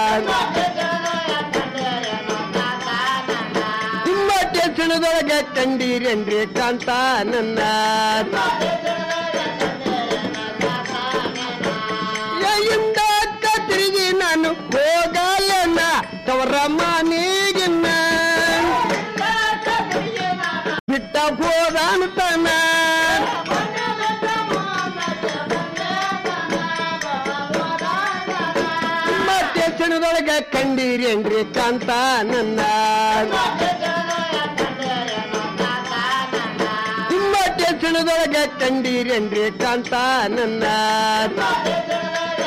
ನಿಮ್ಮ ಕ್ಷಣದೊಳಗೆ ಕಂಡೀರೇನ್ರಿ ಕಾಂತ ನನ್ನ ಇಂದ ಕತ್ರಿಗೆ ನಾನು ಹೋಗಲ್ಲನ ತವರ ಮನೆಗಿನ್ನ ಬಿಟ್ಟ ಹೋದಾನ್ತನ ಮತ್ತೆ ಕ್ಷಣದೊಳಗೆ ಕಂಡೀರೇನ್ರಿ ಕಾಂತ ನನ್ನ ನಿಮ್ಮ ಕ್ಷಣದೊಳಗೆ ಕಂಡೀರೇನ್ರಿ ಕಾಂತ ನನ್ನ